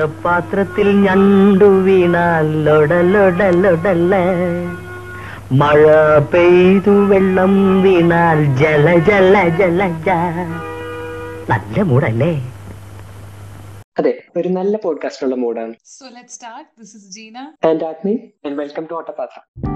പാത്രത്തിൽ ഞണ്ടു വീണാൽ ലൊടലൊടലൊടല മഴ പെയ്തു വെള്ളം വീണാൽ ജല ജല ജല ജ നല്ല മൂടല്ലേ അതെ ഒരു നല്ല പോഡ്കാസ്റ്റുള്ള മൂഡാണ് So let's start. This is Gina. And Agni and welcome to Ottapathra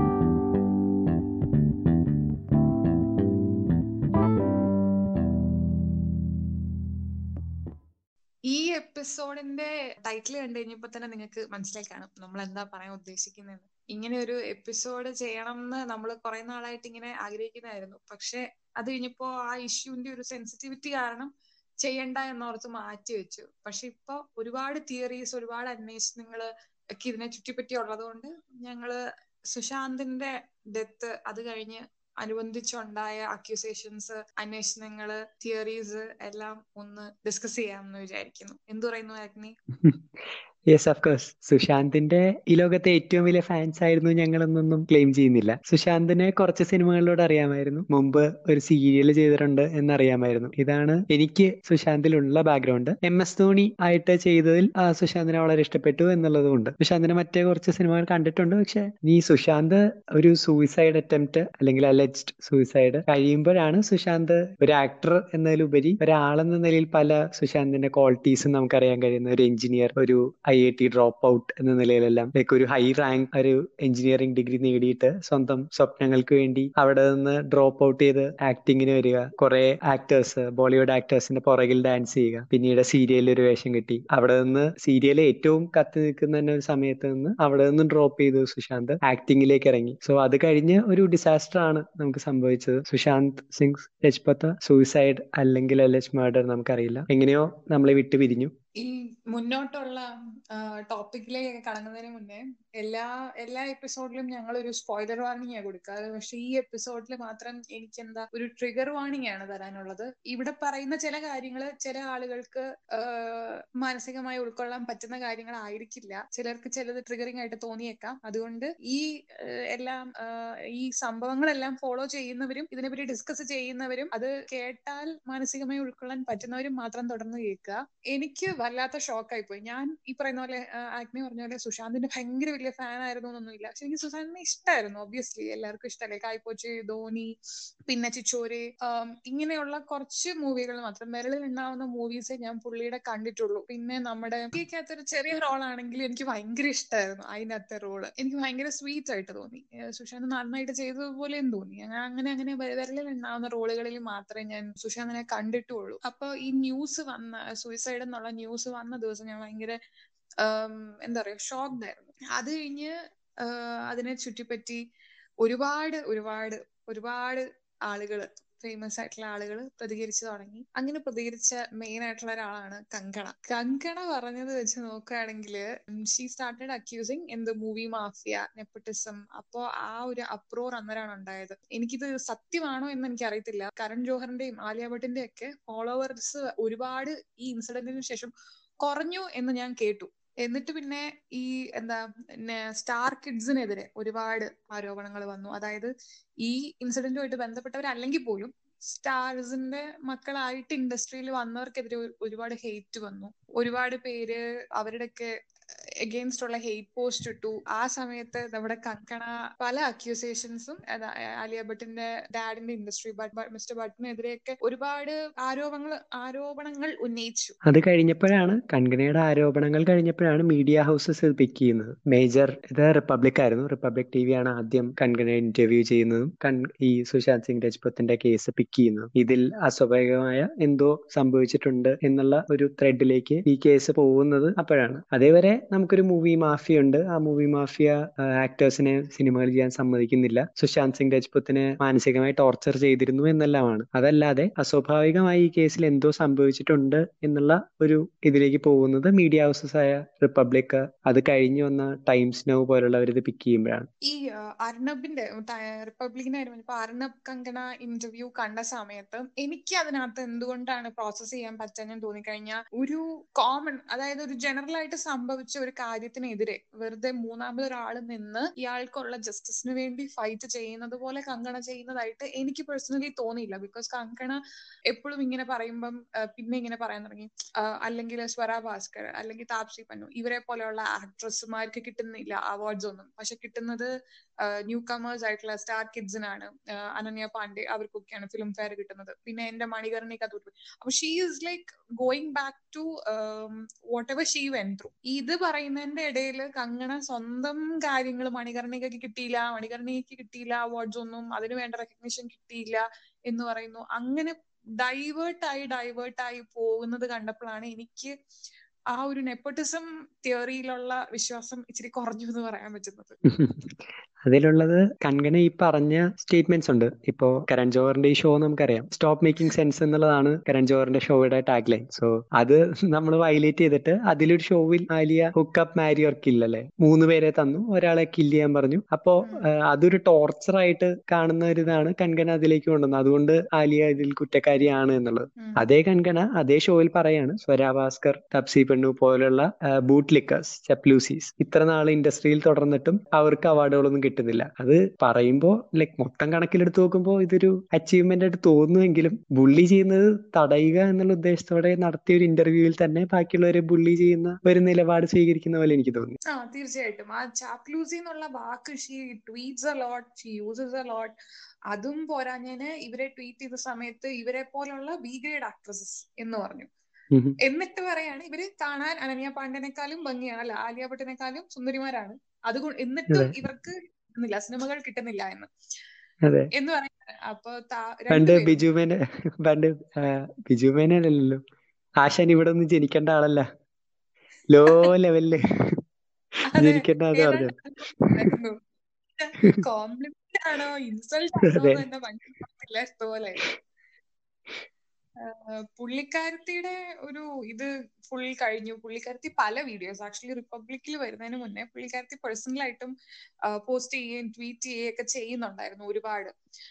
ഈ എപ്പിസോഡിന്റെ ടൈറ്റിൽ കണ്ടു കഴിഞ്ഞപ്പോ തന്നെ നിങ്ങൾക്ക് മനസ്സിലായി കാണും നമ്മൾ എന്താ പറയാൻ ഉദ്ദേശിക്കുന്നത് ഇങ്ങനെ ഒരു എപ്പിസോഡ് ചെയ്യണം എന്ന് നമ്മൾ കുറെ നാളായിട്ട് ഇങ്ങനെ ആഗ്രഹിക്കുന്നതായിരുന്നു പക്ഷെ അത് കഴിഞ്ഞപ്പോ ആ ഇഷ്യൂവിന്റെ ഒരു സെൻസിറ്റിവിറ്റി കാരണം ചെയ്യണ്ട എന്നോർത്ത് മാറ്റി വെച്ചു പക്ഷെ ഇപ്പൊ ഒരുപാട് തിയറീസ് ഒരുപാട് അന്വേഷണങ്ങൾ ഒക്കെ ഇതിനെ ചുറ്റിപ്പറ്റി ഉള്ളത് കൊണ്ട് ഞങ്ങള് സുശാന്തിന്റെ ഡെത്ത് അത് കഴിഞ്ഞ് അനുബന്ധിച്ചുണ്ടായ അക്യൂസേഷൻസ് അന്വേഷണങ്ങള് തിയറീസ് എല്ലാം ഒന്ന് ഡിസ്കസ് ചെയ്യാമെന്ന് വിചാരിക്കുന്നു എന്തു പറയുന്നു അഗ്നി യെസ് ഓഫ് കോഴ്സ് സുശാന്തിന്റെ ഈ ലോകത്തെ ഏറ്റവും വലിയ ഫാൻസ് ആയിരുന്നു ഞങ്ങളെന്നൊന്നും ക്ലെയിം ചെയ്യുന്നില്ല സുശാന്തിനെ കുറച്ച് സിനിമകളിലൂടെ അറിയാമായിരുന്നു മുമ്പ് ഒരു സീരിയൽ ചെയ്തിട്ടുണ്ട് എന്നറിയാമായിരുന്നു ഇതാണ് എനിക്ക് സുശാന്തിലുള്ള ബാക്ക്ഗ്രൗണ്ട് എം എസ് ധോണി ആയിട്ട് ചെയ്തതിൽ ആ, സുശാന്തിനെ വളരെ ഇഷ്ടപ്പെട്ടു എന്നുള്ളതുകൊണ്ട് സുശാന്തിനെ മറ്റേ കുറച്ച് സിനിമകൾ കണ്ടിട്ടുണ്ട് പക്ഷെ ഈ സുശാന്ത് ഒരു സൂയിസൈഡ് അറ്റംപ്റ്റ് അല്ലെങ്കിൽ അലജ്ഡ് സൂയിസൈഡ് കഴിയുമ്പോഴാണ് സുശാന്ത് ഒരു ആക്ടർ എന്നതിലുപരി ഒരാളെന്ന നിലയിൽ പല സുശാന്തിന്റെ ക്വാളിറ്റീസും നമുക്കറിയാൻ കഴിയുന്ന ഒരു എഞ്ചിനീയർ ഒരു I I T drop out എന്ന നിലയിലെല്ലാം ലൈക്ക് ഒരു ഹൈ റാങ്ക് ഒരു എഞ്ചിനീയറിംഗ് ഡിഗ്രി നേടിയിട്ട് സ്വന്തം സ്വപ്നങ്ങൾക്ക് വേണ്ടി അവിടെ നിന്ന് ഡ്രോപ്പ് ഔട്ട് ചെയ്ത് ആക്ടിങ്ങിന് വരിക കുറെ ആക്ടേഴ്സ് ബോളിവുഡ് ആക്ടേഴ്സിന്റെ പുറകിൽ ഡാൻസ് ചെയ്യുക പിന്നീട് സീരിയലിൽ ഒരു വേഷം കിട്ടി അവിടെ നിന്ന് സീരിയൽ ഏറ്റവും കത്തി നിൽക്കുന്ന തന്നെ ഒരു സമയത്ത് നിന്ന് അവിടെ നിന്ന് ഡ്രോപ്പ് ചെയ്തു സുശാന്ത് ആക്ടിങ്ങിലേക്ക് ഇറങ്ങി സോ അത് കഴിഞ്ഞ് ഒരു ഡിസാസ്റ്റർ ആണ് നമുക്ക് സംഭവിച്ചത് സുശാന്ത് സിംഗ് രജ്പത്ത് സൂയിസൈഡ് അല്ലെങ്കിൽ അലജ് മർഡർ നമുക്കറിയില്ല എങ്ങനെയോ നമ്മളെ വിട്ടു പിരിഞ്ഞു ഈ മുന്നോട്ടുള്ള ടോപ്പിക്കിലേക്ക് കടങ്ങുന്നതിന് മുന്നേ എല്ലാ എല്ലാ എപ്പിസോഡിലും ഞങ്ങൾ ഒരു സ്പോയിലർ വാർണിംഗ് കൊടുക്കാറ് പക്ഷെ ഈ എപ്പിസോഡിൽ മാത്രം എനിക്ക് എന്താ ഒരു ട്രിഗർ വാർണിംഗ് ആണ് തരാനുള്ളത് ഇവിടെ പറയുന്ന ചില കാര്യങ്ങൾ ചില ആളുകൾക്ക് ആഹ് മാനസികമായി ഉൾക്കൊള്ളാൻ പറ്റുന്ന കാര്യങ്ങളായിരിക്കില്ല ചിലർക്ക് ചിലത് ട്രിഗറിംഗ് ആയിട്ട് തോന്നിയേക്കാം അതുകൊണ്ട് ഈ ആഹ് എല്ലാം ആഹ് ഈ സംഭവങ്ങളെല്ലാം ഫോളോ ചെയ്യുന്നവരും ഇതിനെപ്പറ്റി ഡിസ്കസ് ചെയ്യുന്നവരും അത് കേട്ടാൽ മാനസികമായി ഉൾക്കൊള്ളാൻ പറ്റുന്നവരും മാത്രം തുടർന്ന് കേൾക്കുക എനിക്ക് വല്ലാത്ത ഷോക്കായി പോയി ഞാൻ ഈ പറയുന്ന പോലെ ആഗ്നി പറഞ്ഞ പോലെ സുശാന്തിന്റെ ഭയങ്കര വലിയ ഫാൻ ആയിരുന്നു എന്നൊന്നുമില്ല പക്ഷെ എനിക്ക് സുശാന്തിനെ ഇഷ്ടമായിരുന്നു ഒബ്വിയസ്ലി എല്ലാവർക്കും ഇഷ്ടമല്ലേ കായ്പോച്ച് ധോനി പിന്നെ ചിച്ചോര് ആം, ഇങ്ങനെയുള്ള കുറച്ച് മൂവികൾ മാത്രം വിരളിൽ ഉണ്ടാവുന്ന മൂവീസേ ഞാൻ പുള്ളിയുടെ കണ്ടിട്ടുള്ളൂ പിന്നെ നമ്മുടെ ഒരു ചെറിയ റോൾ ആണെങ്കിൽ എനിക്ക് ഭയങ്കര ഇഷ്ടമായിരുന്നു അതിനകത്തെ റോള് എനിക്ക് ഭയങ്കര സ്വീറ്റ് ആയിട്ട് തോന്നി ഏഹ് സുശാന്ത് നന്നായിട്ട് ചെയ്തതുപോലെയും തോന്നി അങ്ങനെ അങ്ങനെ അങ്ങനെ വിരലിൽ ഉണ്ടാവുന്ന റോളുകളിൽ മാത്രമേ ഞാൻ സുശാന്തിനെ കണ്ടിട്ടുള്ളൂ അപ്പൊ ഈ ന്യൂസ് വന്ന സൂയിസൈഡ് എന്നുള്ള ന്യൂസ് വന്ന ദിവസം ഞാൻ ഭയങ്കര ആം, എന്താ പറയാ ഷോക്ഡ് ആയിരുന്നു അത് കഴിഞ്ഞ് ആഹ് അതിനെ ചുറ്റിപ്പറ്റി ഒരുപാട് ഒരുപാട് ഒരുപാട് ആളുകള് ഫേമസ് ആയിട്ടുള്ള ആളുകൾ പ്രതികരിച്ചു തുടങ്ങി അങ്ങനെ പ്രതികരിച്ച മെയിൻ ആയിട്ടുള്ള ഒരാളാണ് കങ്കണ കങ്കണ പറഞ്ഞത് വെച്ച് നോക്കുകയാണെങ്കിൽ she started accusing in the movie mafia nepotism അപ്പോ ആ ഒരു അപ്രോർ അന്നേരമാണ് ഉണ്ടായത് എനിക്കിത് സത്യമാണോ എന്ന് എനിക്ക് അറിയത്തില്ല കരൺ ജോഹറിന്റെയും ആലിയ ഭട്ടിന്റെയും ഒക്കെ ഫോളോവേഴ്സ് ഒരുപാട് ഈ ഇൻസിഡന്റിന് ശേഷം കുറഞ്ഞു എന്ന് ഞാൻ കേട്ടു എന്നിട്ട് പിന്നെ ഈ എന്താ സ്റ്റാർ കിഡ്സിനെതിരെ ഒരുപാട് ആരോപണങ്ങൾ വന്നു അതായത് ഈ ഇൻസിഡന്റുമായിട്ട് ബന്ധപ്പെട്ടവരല്ലെങ്കിൽ പോലും സ്റ്റാർസിന്റെ മക്കളായിട്ട് ഇൻഡസ്ട്രിയിൽ വന്നവർക്കെതിരെ ഒരു- ഒരുപാട് ഹെയ്റ്റ് വന്നു ഒരുപാട് പേര് അവരുടെയൊക്കെ എഗെയിൻസ്റ്റ് ഉള്ള ഹെയ്റ്റ് പോസ്റ്റ് ഇട്ടു ആ സമയത്ത് നമ്മുടെ കങ്കണ പല അക്യൂസേഷൻസും ആലിയ ഭട്ടിന്റെ ഡാഡിന്റെ ഇൻഡസ്ട്രി മിസ്റ്റർ ഭട്ടിനെതിരെയൊക്കെ ഒരുപാട് ആരോപണങ്ങൾ ആരോപണങ്ങൾ ഉന്നയിച്ചു അത് കഴിഞ്ഞപ്പോഴാണ് കൺഗനയുടെ ആരോപണങ്ങൾ കഴിഞ്ഞപ്പോഴാണ് മീഡിയ ഹൗസസ് ഇത് പിക്ക് ചെയ്യുന്നത് മേജർ ഇത് റിപ്പബ്ലിക് ആയിരുന്നു റിപ്പബ്ലിക് ടി വി ആണ് ആദ്യം കൺഗനെ ഇന്റർവ്യൂ ചെയ്യുന്നതും കൺ ഈ സുശാന്ത് സിംഗ് രജ്പത്തിന്റെ കേസ് പിക്ക് ചെയ്യുന്നതും ഇതിൽ അസ്വാഭാവികമായ എന്തോ സംഭവിച്ചിട്ടുണ്ട് എന്നുള്ള ഒരു ത്രെഡിലേക്ക് ഈ കേസ് പോകുന്നത് അപ്പോഴാണ് അതേവരെ നമുക്കൊരു മൂവി മാഫിയ ഉണ്ട് ആ മൂവി മാഫിയ ആക്ടേഴ്സിനെ സിനിമകൾ ചെയ്യാൻ സമ്മതിക്കുന്നില്ല സുശാന്ത് സിംഗ് രജ്പുത്തിനെ മാനസികമായി ടോർച്ചർ ചെയ്തിരുന്നു എന്നെല്ലാമാണ് അതല്ലാതെ അസ്വാഭാവികമായി ഈ കേസിൽ എന്തോ സംഭവിച്ചിട്ടുണ്ട് എന്നുള്ള ഒരു ഇതിലേക്ക് പോകുന്നത് മീഡിയ ഹൗസസ് ആയ റിപ്പബ്ലിക് അത് കഴിഞ്ഞു വന്ന ടൈംസ് നൗ പോലുള്ളവർ ഇത് പിക്ക് ചെയ്യുമ്പോഴാണ് ഈ ആ, അർണബിന്റെ റിപ്പബ്ലിക്കിന്റെ കാര്യം പറഞ്ഞപ്പോ അർണബ് കങ്കണ ഇന്റർവ്യൂ കണ്ട സമയത്ത് എനിക്ക് അതിനകത്ത് എന്തുകൊണ്ടാണ് പ്രോസസ് ചെയ്യാൻ പറ്റാൻ തോന്നിക്കഴിഞ്ഞാൽ ഒരു കോമൺ അതായത് ഒരു ജനറൽ ആയിട്ട് സംഭവിച്ച സംഭവിച്ച ഒരു കാര്യത്തിനെതിരെ വെറുതെ മൂന്നാമതൊരാൾ നിന്ന് ഇയാൾക്കുള്ള ജസ്റ്റിസിന് വേണ്ടി ഫൈറ്റ് ചെയ്യുന്നത് പോലെ കങ്കണ ചെയ്യുന്നതായിട്ട് എനിക്ക് പേഴ്സണലി തോന്നിയില്ല ബിക്കോസ് കങ്കണ എപ്പോഴും ഇങ്ങനെ പറയുമ്പം ആ, പിന്നെ ഇങ്ങനെ പറയാൻ തുടങ്ങി ആ, അല്ലെങ്കിൽ സ്വര ഭാസ്കർ അല്ലെങ്കിൽ താപ്സി പന്നു ഇവരെ പോലെയുള്ള ആക്ട്രസ്മാർക്ക് കിട്ടുന്നില്ല അവാർഡ്സ് ഒന്നും പക്ഷെ കിട്ടുന്നത് ന്യൂ കമേഴ്സ് ആയിട്ടുള്ള സ്റ്റാർ കിഡ്സിനാണ് അനന്യ പാണ്ഡെ അവർക്കൊക്കെയാണ് ഫിലിം ഫെയർ കിട്ടുന്നത് പിന്നെ എന്റെ മണികർണി കത്തൂർ അപ്പൊ she is like going back to whatever she went through ഇത് പറയുന്നതിന്റെ ഇടയിൽ കങ്ങണ സ്വന്തം കാര്യങ്ങൾ മണികർണികക്ക് കിട്ടിയില്ല മണികർണികക്ക് കിട്ടിയില്ല അവാർഡ്സ് ഒന്നും അതിന് വേണ്ട റെക്കഗ്നിഷൻ കിട്ടിയില്ല എന്ന് പറയുന്നു അങ്ങനെ ഡൈവേർട്ടായി ഡൈവേർട്ടായി പോകുന്നത് കണ്ടപ്പോഴാണ് എനിക്ക് ആ ഒരു നെപ്പോട്ടിസം തിയറിയിലുള്ള വിശ്വാസം ഇച്ചിരി കുറഞ്ഞു എന്ന് പറയാൻ പറ്റുന്നത് അതിലുള്ളത് കൺകണ ഈ പറഞ്ഞ സ്റ്റേറ്റ്മെന്റ്സ് ഉണ്ട് ഇപ്പോ കരൺ ജോഹറിന്റെ ഈ ഷോ നമുക്കറിയാം സ്റ്റോപ്പ് മേക്കിംഗ് സെൻസ് എന്നുള്ളതാണ് കരൺ ജോഹറിന്റെ ഷോയുടെ ടാഗ് ലൈൻ സോ അത് നമ്മൾ വയലേറ്റ് ചെയ്തിട്ട് അതിലൊരു ഷോവിൽ ആലിയ ഹുക്കപ്പ് മാരി ഓർ കില്ലല്ലേ മൂന്ന് പേരെ തന്നു ഒരാളെ കില്ല് ചെയ്യാൻ പറഞ്ഞു അപ്പോ ആ, അതൊരു ടോർച്ചർ ആയിട്ട് കാണുന്ന ഒരു ഇതാണ് കൺകണ അതിലേക്ക് കൊണ്ടുവന്നത് അതുകൊണ്ട് ആലിയ ഇതിൽ കുറ്റക്കാരിയാണ് എന്നുള്ളത് ഉം. അതേ കൺകണ അതേ ഷോയിൽ പറയാണ് സ്വരാ ഭാസ്കർ തപ്സി പെണ്ണു പോലുള്ള ബൂട്ട് ലിക്കേഴ്സ് ചപ്ലൂസീസ് ഇത്ര നാൾ ഇൻഡസ്ട്രിയിൽ തുടർന്നിട്ടും അവർക്ക് അവാർഡുകളൊന്നും കിട്ടുന്നില്ല അത് പറയുമ്പോ ലൈക് മൊത്തം കണക്കിലെടുത്ത് നോക്കുമ്പോൾ ഇതൊരു അച്ചീവ്മെന്റ് ആയിട്ട് തോന്നുമെങ്കിലും ബുള്ളി ചെയ്യുന്നത് തടയുക എന്നുള്ള ഉദ്ദേശത്തോടെ നടത്തിയ ഒരു ഇന്റർവ്യൂവിൽ തന്നെ ബാക്കിയുള്ളവരെ ബുള്ളി ചെയ്യുന്ന ഒരു നിലപാട് സ്വീകരിക്കുന്ന പോലെ എനിക്ക് തോന്നി ആ തീർച്ചയായിട്ടും ആ ചാപ്ലൂസി എന്നുള്ള വാക്ക് she tweets a lot she uses a lot അതും പോരാഞ്ഞതിന് ഇവരെ ട്വീറ്റ് ചെയ്ത സമയത്ത് ഇവരെ പോലുള്ള ബി ഗ്രേഡ് ആക്ട്രസസ് എന്ന് പറഞ്ഞു ഉം. എന്നിട്ട് പറയാണ് ഇവര് കാണാൻ അനന്യ പാണ്ഡ്യനേക്കാളും ഭംഗിയാണ് അല്ല ആലിയ ഭട്ടിനേക്കാളും സുന്ദരിമാരാണ് അതുകൊണ്ട് എന്നിട്ടും അതെ. ഇവർക്ക് കിട്ടുന്നില്ല സിനിമകൾ കിട്ടുന്നില്ല എന്ന് അതെ എന്ന് പറയുന്നത് അപ്പൊ താ- പണ്ട് രണ്ടുപേരും ബിജുമേനെ പണ്ട് ആ, ബിജുമേനല്ലല്ലോ ആശാൻ ഇവിടെ ഒന്നും ജനിക്കേണ്ട ആളല്ല ലോ ലെവലില് അതെ ജനിക്കേണ്ട അത് പറഞ്ഞു ഏതാണ്ട് കോംപ്ലിമെന്റ് ആണോ ഇൻസൾട്ട് ആണോ അതെ എന്ന് തന്നെ മനസ്സിലാകത്തില്ല ഇഷ്ടപോലെ ആഹ് പുള്ളിക്കാരത്തിയുടെ ഒരു ഇത് ഫുൾ കഴിഞ്ഞു പുള്ളിക്കാരത്തി പല വീഡിയോസ് ആക്ച്വലി റിപ്പബ്ലിക്കിൽ വരുന്നതിന് മുന്നേ പുള്ളിക്കാരത്തി പേഴ്സണൽ ആയിട്ടും പോസ്റ്റ് ചെയ്യുകയും ട്വീറ്റ് ചെയ്യുകയും ഒക്കെ ചെയ്യുന്നുണ്ടായിരുന്നു ഒരുപാട്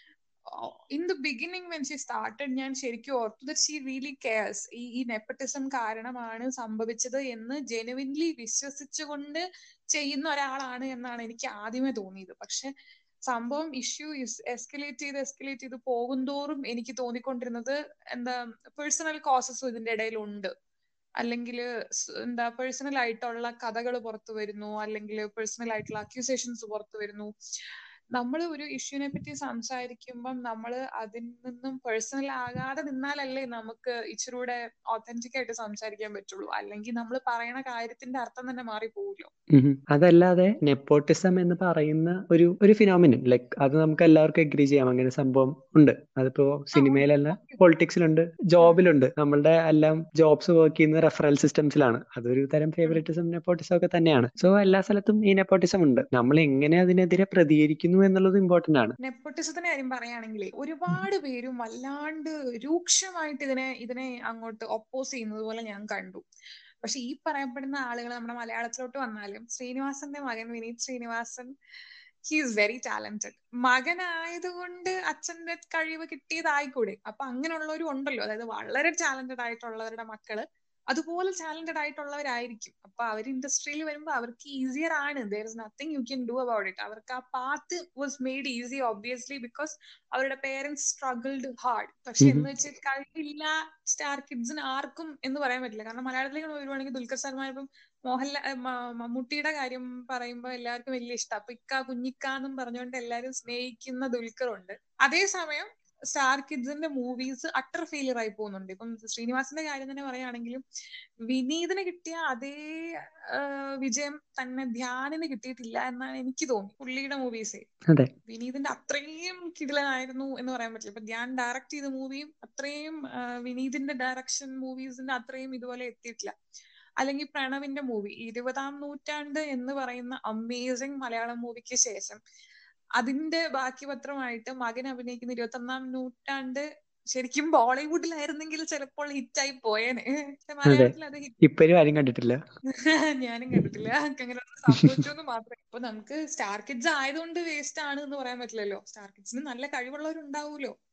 in the beginning when she started ഞാൻ ശരിക്കും ഓർത്തു ദറ്റ് ഷീ റിയലി കെയർസ് ഈ ഈ നെപ്പറ്റിസം കാരണമാണ് സംഭവിച്ചത് എന്ന് ജെനുവിൻലി വിശ്വസിച്ചുകൊണ്ട് ചെയ്യുന്ന ഒരാളാണ് എന്നാണ് എനിക്ക് ആദ്യമേ തോന്നിയത് പക്ഷെ സംഭവം ഇഷ്യൂ എസ്കലേറ്റ് ചെയ്ത് എസ്കലേറ്റ് ചെയ്ത് പോകുന്തോറും എനിക്ക് തോന്നിക്കൊണ്ടിരുന്നത് എന്താ പേഴ്സണൽ കോസസും ഇതിന്റെ ഇടയിൽ ഉണ്ട് അല്ലെങ്കിൽ എന്താ പേഴ്സണൽ ആയിട്ടുള്ള കഥകൾ പുറത്തു വരുന്നു അല്ലെങ്കിൽ പേഴ്സണൽ ആയിട്ടുള്ള അക്യൂസേഷൻസ് പുറത്തു വരുന്നു നമ്മൾ ഒരു ഇഷ്യൂനെ പറ്റി സംസാരിക്കുമ്പം നമ്മൾ അതിൽ നിന്നും പേഴ്സണൽ ആകാതെ നിന്നാലല്ലേ നമുക്ക് ഇച്ചിരൂടെ ഒത്തന്റിക് ആയിട്ട് സംസാരിക്കാൻ പറ്റുള്ളൂ അല്ലെങ്കിൽ നമ്മൾ പറയണ കാര്യത്തിന്റെ അർത്ഥം തന്നെ മാറിപ്പോകുമല്ലോ ഉം. അതല്ലാതെ നെപ്പോട്ടിസം എന്ന് പറയുന്ന ഒരു ഒരു ഫിനോമിനൻ ലൈക്ക് അത് നമുക്ക് എല്ലാവർക്കും എഗ്രി ചെയ്യാം അങ്ങനെ സംഭവം ഉണ്ട് അതിപ്പോ സിനിമയിലല്ല പൊളിറ്റിക്സിലുണ്ട് ജോബിലുണ്ട് നമ്മളുടെ എല്ലാം ജോബ്സ് വർക്ക് ചെയ്യുന്ന റെഫറൽ സിസ്റ്റംസിലാണ് അതൊരു തരം ഫേവറേറ്റിസം നെപ്പോട്ടിസം ഒക്കെ തന്നെയാണ് സോ എല്ലാ സ്ഥലത്തും ഈ നെപ്പോട്ടിസം ഉണ്ട് നമ്മൾ എങ്ങനെ അതിനെതിരെ പ്രതികരിക്കുന്നു എന്നുള്ളത് ഇമ്പോർട്ടന്റ് ആണ് നെപ്പോട്ടിസത്തിന്റെ കാര്യം പറയുകയാണെങ്കിൽ ഒരുപാട് പേരും വല്ലാണ്ട് രൂക്ഷമായിട്ട് ഇതിനെ ഇതിനെ അങ്ങോട്ട് ഒപ്പോസ് ചെയ്യുന്നത് പോലെ ഞാൻ കണ്ടു പക്ഷെ ഈ പറയപ്പെടുന്ന ആളുകൾ നമ്മുടെ മലയാളത്തിലോട്ട് വന്നാലും ശ്രീനിവാസന്റെ മകൻ Vineeth Sreenivasan he is very talented മകനായതുകൊണ്ട് അച്ഛന്റെ കഴിവ് കിട്ടിയതായിക്കൂടെ അപ്പൊ അങ്ങനെയുള്ളവരും ഉണ്ടല്ലോ അതായത് വളരെ ടാലന്റഡ് ആയിട്ടുള്ളവരുടെ മക്കള് അതുപോലെ ടാലന്റഡ് ആയിട്ടുള്ളവരായിരിക്കും അപ്പൊ അവർ ഇൻഡസ്ട്രിയിൽ വരുമ്പോൾ അവർക്ക് ഈസിയർ ആണ് there is nothing you can do about it അവർക്ക് ആ path was made easy obviously because അവരുടെ പേരൻസ് സ്ട്രഗിൾഡ് ഹാർഡ് പക്ഷെ എന്ന് വെച്ച് കഴിവില്ല സ്റ്റാർ കിഡ്സിന് ആർക്കും എന്ന് പറയാൻ പറ്റില്ല കാരണം മലയാളത്തിലേക്ക് വരുവാണെങ്കിൽ ദുൽഖർ സൽമാൻ ഇപ്പം മോഹൻലാൽ മമ്മൂട്ടിയുടെ കാര്യം പറയുമ്പോൾ എല്ലാവർക്കും വലിയ ഇഷ്ടം അപ്പൊ ഇക്ക കുഞ്ഞിക്ക എന്നും പറഞ്ഞുകൊണ്ട് എല്ലാവരും സ്നേഹിക്കുന്ന ദുൽഖർ ഉണ്ട് അതേസമയം സ്റ്റാർ കിഡ്സിന്റെ മൂവീസ് അട്ടർ ഫെയിലിയർ ആയി പോകുന്നുണ്ട് ഇപ്പം ശ്രീനിവാസിന്റെ കാര്യം തന്നെ പറയുകയാണെങ്കിലും വിനീതിന് കിട്ടിയ അതേ വിജയം തന്നെ ധ്യാനിന് കിട്ടിയിട്ടില്ല എന്നാണ് എനിക്ക് തോന്നി പുള്ളിയുടെ മൂവീസേ അതെ വിനീതിന്റെ അത്രയും കിടിലനായിരുന്നു എന്ന് പറയാൻ പറ്റില്ല ഇപ്പൊ ധ്യാൻ ഡയറക്ട് ചെയ്ത മൂവിയും അത്രയും വിനീതിന്റെ ഡയറക്ഷൻ മൂവീസിന്റെ അത്രയും ഇതുപോലെ എത്തിയിട്ടില്ല അല്ലെങ്കിൽ പ്രണവിന്റെ മൂവി ഇരുപതാം നൂറ്റാണ്ട് എന്ന് പറയുന്ന അമേസിങ് മലയാളം മൂവിക്ക് ശേഷം അതിന്റെ ബാക്കി പത്രമായിട്ട് മകൻ അഭിനയിക്കുന്ന ഇരുപത്തി ഒന്നാം നൂറ്റാണ്ട് ശരിക്കും ബോളിവുഡിലായിരുന്നെങ്കിൽ ചിലപ്പോൾ ഹിറ്റായി പോയേനെ മലയാളത്തിൽ അത് ഇപ്പോഴും ആരും കണ്ടിട്ടില്ല ഞാനും കണ്ടിട്ടില്ല അങ്ങനെ സംഭവിച്ചു എന്ന് മാത്രമേ ഇപ്പൊ നമുക്ക് സ്റ്റാർ കിഡ്സ് ആയതുകൊണ്ട് വേസ്റ്റ് ആണ് എന്ന് പറയാൻ പറ്റില്ലല്ലോ സ്റ്റാർ കിഡ്സിന് നല്ല കഴിവുള്ളവരുണ്ടാവൂലോ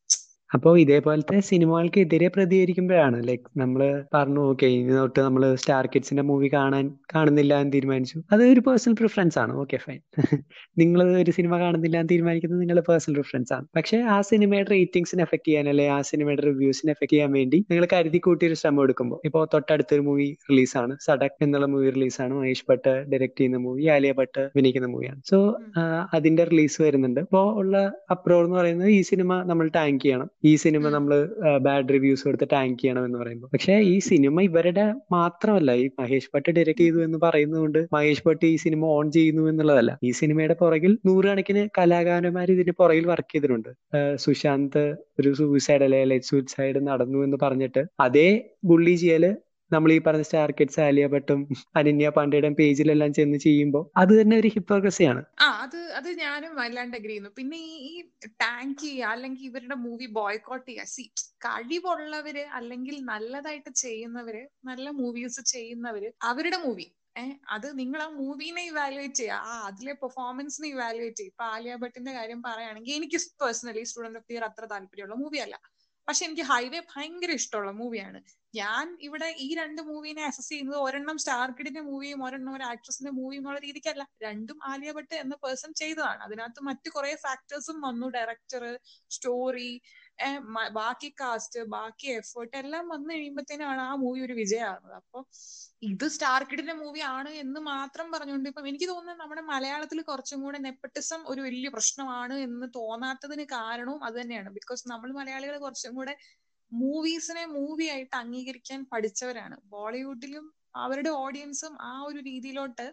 അപ്പോൾ ഇതേപോലത്തെ സിനിമകൾക്കെതിരെ പ്രതികരിക്കുമ്പോഴാണ് ലൈക്ക് നമ്മൾ പറഞ്ഞു ഓക്കെ ഇനി തൊട്ട് നമ്മൾ സ്റ്റാർ കിഡ്സിന്റെ മൂവി കാണാൻ കാണുന്നില്ല എന്ന് തീരുമാനിച്ചു അത് ഒരു പേഴ്സണൽ പ്രിഫറൻസ് ആണ് ഓക്കെ ഫൈൻ നിങ്ങൾ ഒരു സിനിമ കാണുന്നില്ല എന്ന് തീരുമാനിക്കുന്നത് നിങ്ങളുടെ പേഴ്സണൽ പ്രിഫറൻസ് ആണ് പക്ഷേ ആ സിനിമയുടെ റേറ്റിംഗ്സിനെ എഫക്ട് ചെയ്യാൻ അല്ലെ ആ സിനിമയുടെ റിവ്യൂസിനെ എഫക്ട് ചെയ്യാൻ വേണ്ടി നിങ്ങൾ കരുതി കൂട്ടി ഒരു ശ്രമം എടുക്കുമ്പോൾ ഇപ്പോൾ തൊട്ടടുത്തൊരു മൂവി റിലീസാണ് സഡക് എന്നുള്ള മൂവി റിലീസാണ് മഹേഷ് ഭട്ട് ഡയറക്ട് ചെയ്യുന്ന മൂവി ആലിയ ഭട്ട് അഭിനയിക്കുന്ന മൂവിയാണ് സോ അതിന്റെ റിലീസ് വരുന്നുണ്ട് ഇപ്പോൾ ഉള്ള അപ്രോർ എന്ന് പറയുന്നത് ഈ സിനിമ നമ്മൾ ടാങ്ക് ചെയ്യണം ഈ സിനിമ നമ്മൾ ബാഡ് റിവ്യൂസ് കൊടുത്ത് ടാങ്ക് ചെയ്യണം എന്ന് പറയുമ്പോൾ പക്ഷേ ഈ സിനിമ ഇവരുടെ മാത്രമല്ല ഈ മഹേഷ് ഭട്ട് ഡയറക്ട് ചെയ്തു എന്ന് പറയുന്നതുകൊണ്ട് മഹേഷ് ഭട്ട് ഈ സിനിമ ഓൺ ചെയ്യുന്നു എന്നുള്ളതല്ല ഈ സിനിമയുടെ പുറകിൽ നൂറുകണക്കിന് കലാകാരന്മാർ ഇതിന്റെ പുറകിൽ വർക്ക് ചെയ്തിട്ടുണ്ട് സുശാന്ത് ഒരു സൂസൈഡ് അല്ലെ സൂസൈഡ് നടന്നു എന്ന് പറഞ്ഞിട്ട് അതേ ബുള്ളി ചെയ്യല് നമ്മൾ ഈ പറഞ്ഞ സ്റ്റാർ കിഡ്സ് ആലിയ ഭട്ടും അനന്യ പാണ്ഡെയുടെയും പേജിലെല്ലാം ചെന്ന് ചെയ്യുമ്പോൾ അത് തന്നെ ഒരു ഹിപ്പോക്രസിയാണ് ആ അത് അത് ഞാനും വല്ലാണ്ട് അഗ്രി ചെയ്യുന്നു പിന്നെ ഈ ഈ ടാങ്ക് ചെയ്യുക അല്ലെങ്കിൽ ഇവരുടെ മൂവി ബോയ്ക്കോട്ട് ചെയ്യുക സി കഴിവുള്ളവര് അല്ലെങ്കിൽ നല്ലതായിട്ട് ചെയ്യുന്നവര് നല്ല മൂവീസ് ചെയ്യുന്നവര് അവരുടെ മൂവി ഏഹ് അത് നിങ്ങൾ ആ മൂവിനെ ഇവാലുവേറ്റ് ചെയ്യുക ആ അതിലെ പെർഫോമൻസിനെ ഇവാലുവേറ്റ് ചെയ്യുക ഇപ്പൊ ആലിയ ഭട്ടിന്റെ കാര്യം പറയുകയാണെങ്കിൽ എനിക്ക് പേഴ്സണലി സ്റ്റുഡന്റ് ഓഫ് ഇയർ അത്ര താല്പര്യമുള്ള മൂവിയല്ല പക്ഷെ എനിക്ക് ഹൈവേ ഭയങ്കര ഇഷ്ടമുള്ള മൂവിയാണ് ഞാൻ ഇവിടെ ഈ രണ്ട് മൂവിനെ അസസ് ചെയ്യുന്നത് ഒരെണ്ണം സ്റ്റാർ കിഡിന്റെ മൂവിയും ഒരെണ്ണം ഒരു ആക്ട്രസിന്റെ മൂവിയും എന്നുള്ള രീതിക്കല്ല രണ്ടും ആലിയ ഭട്ട് എന്ന പേഴ്സൺ ചെയ്തതാണ് അതിനകത്ത് മറ്റു കുറെ ഫാക്ടേഴ്സും വന്നു ഡയറക്ടർ സ്റ്റോറി ബാക്കി കാസ്റ്റ് ബാക്കി എഫേർട്ട് എല്ലാം വന്നു കഴിയുമ്പോഴത്തേനാണ് ആ മൂവി ഒരു വിജയമാകുന്നത് അപ്പൊ ഇത് സ്റ്റാർ കിഡിന്റെ മൂവി ആണ് എന്ന് മാത്രം പറഞ്ഞുകൊണ്ട് ഇപ്പം എനിക്ക് തോന്നുന്നത് നമ്മുടെ മലയാളത്തിൽ കുറച്ചും കൂടെ നെപ്പട്ടിസം ഒരു വലിയ പ്രശ്നമാണ് എന്ന് തോന്നാത്തതിന് കാരണവും അത് തന്നെയാണ് ബിക്കോസ് നമ്മൾ മലയാളികൾ കുറച്ചും കൂടെ മൂവീസിനെ മൂവി ആയിട്ട് അംഗീകരിക്കാൻ പഠിച്ചവരാണ് ബോളിവുഡിലും അവരുടെ ഓഡിയൻസും ആ ഒരു രീതിയിലോട്ട്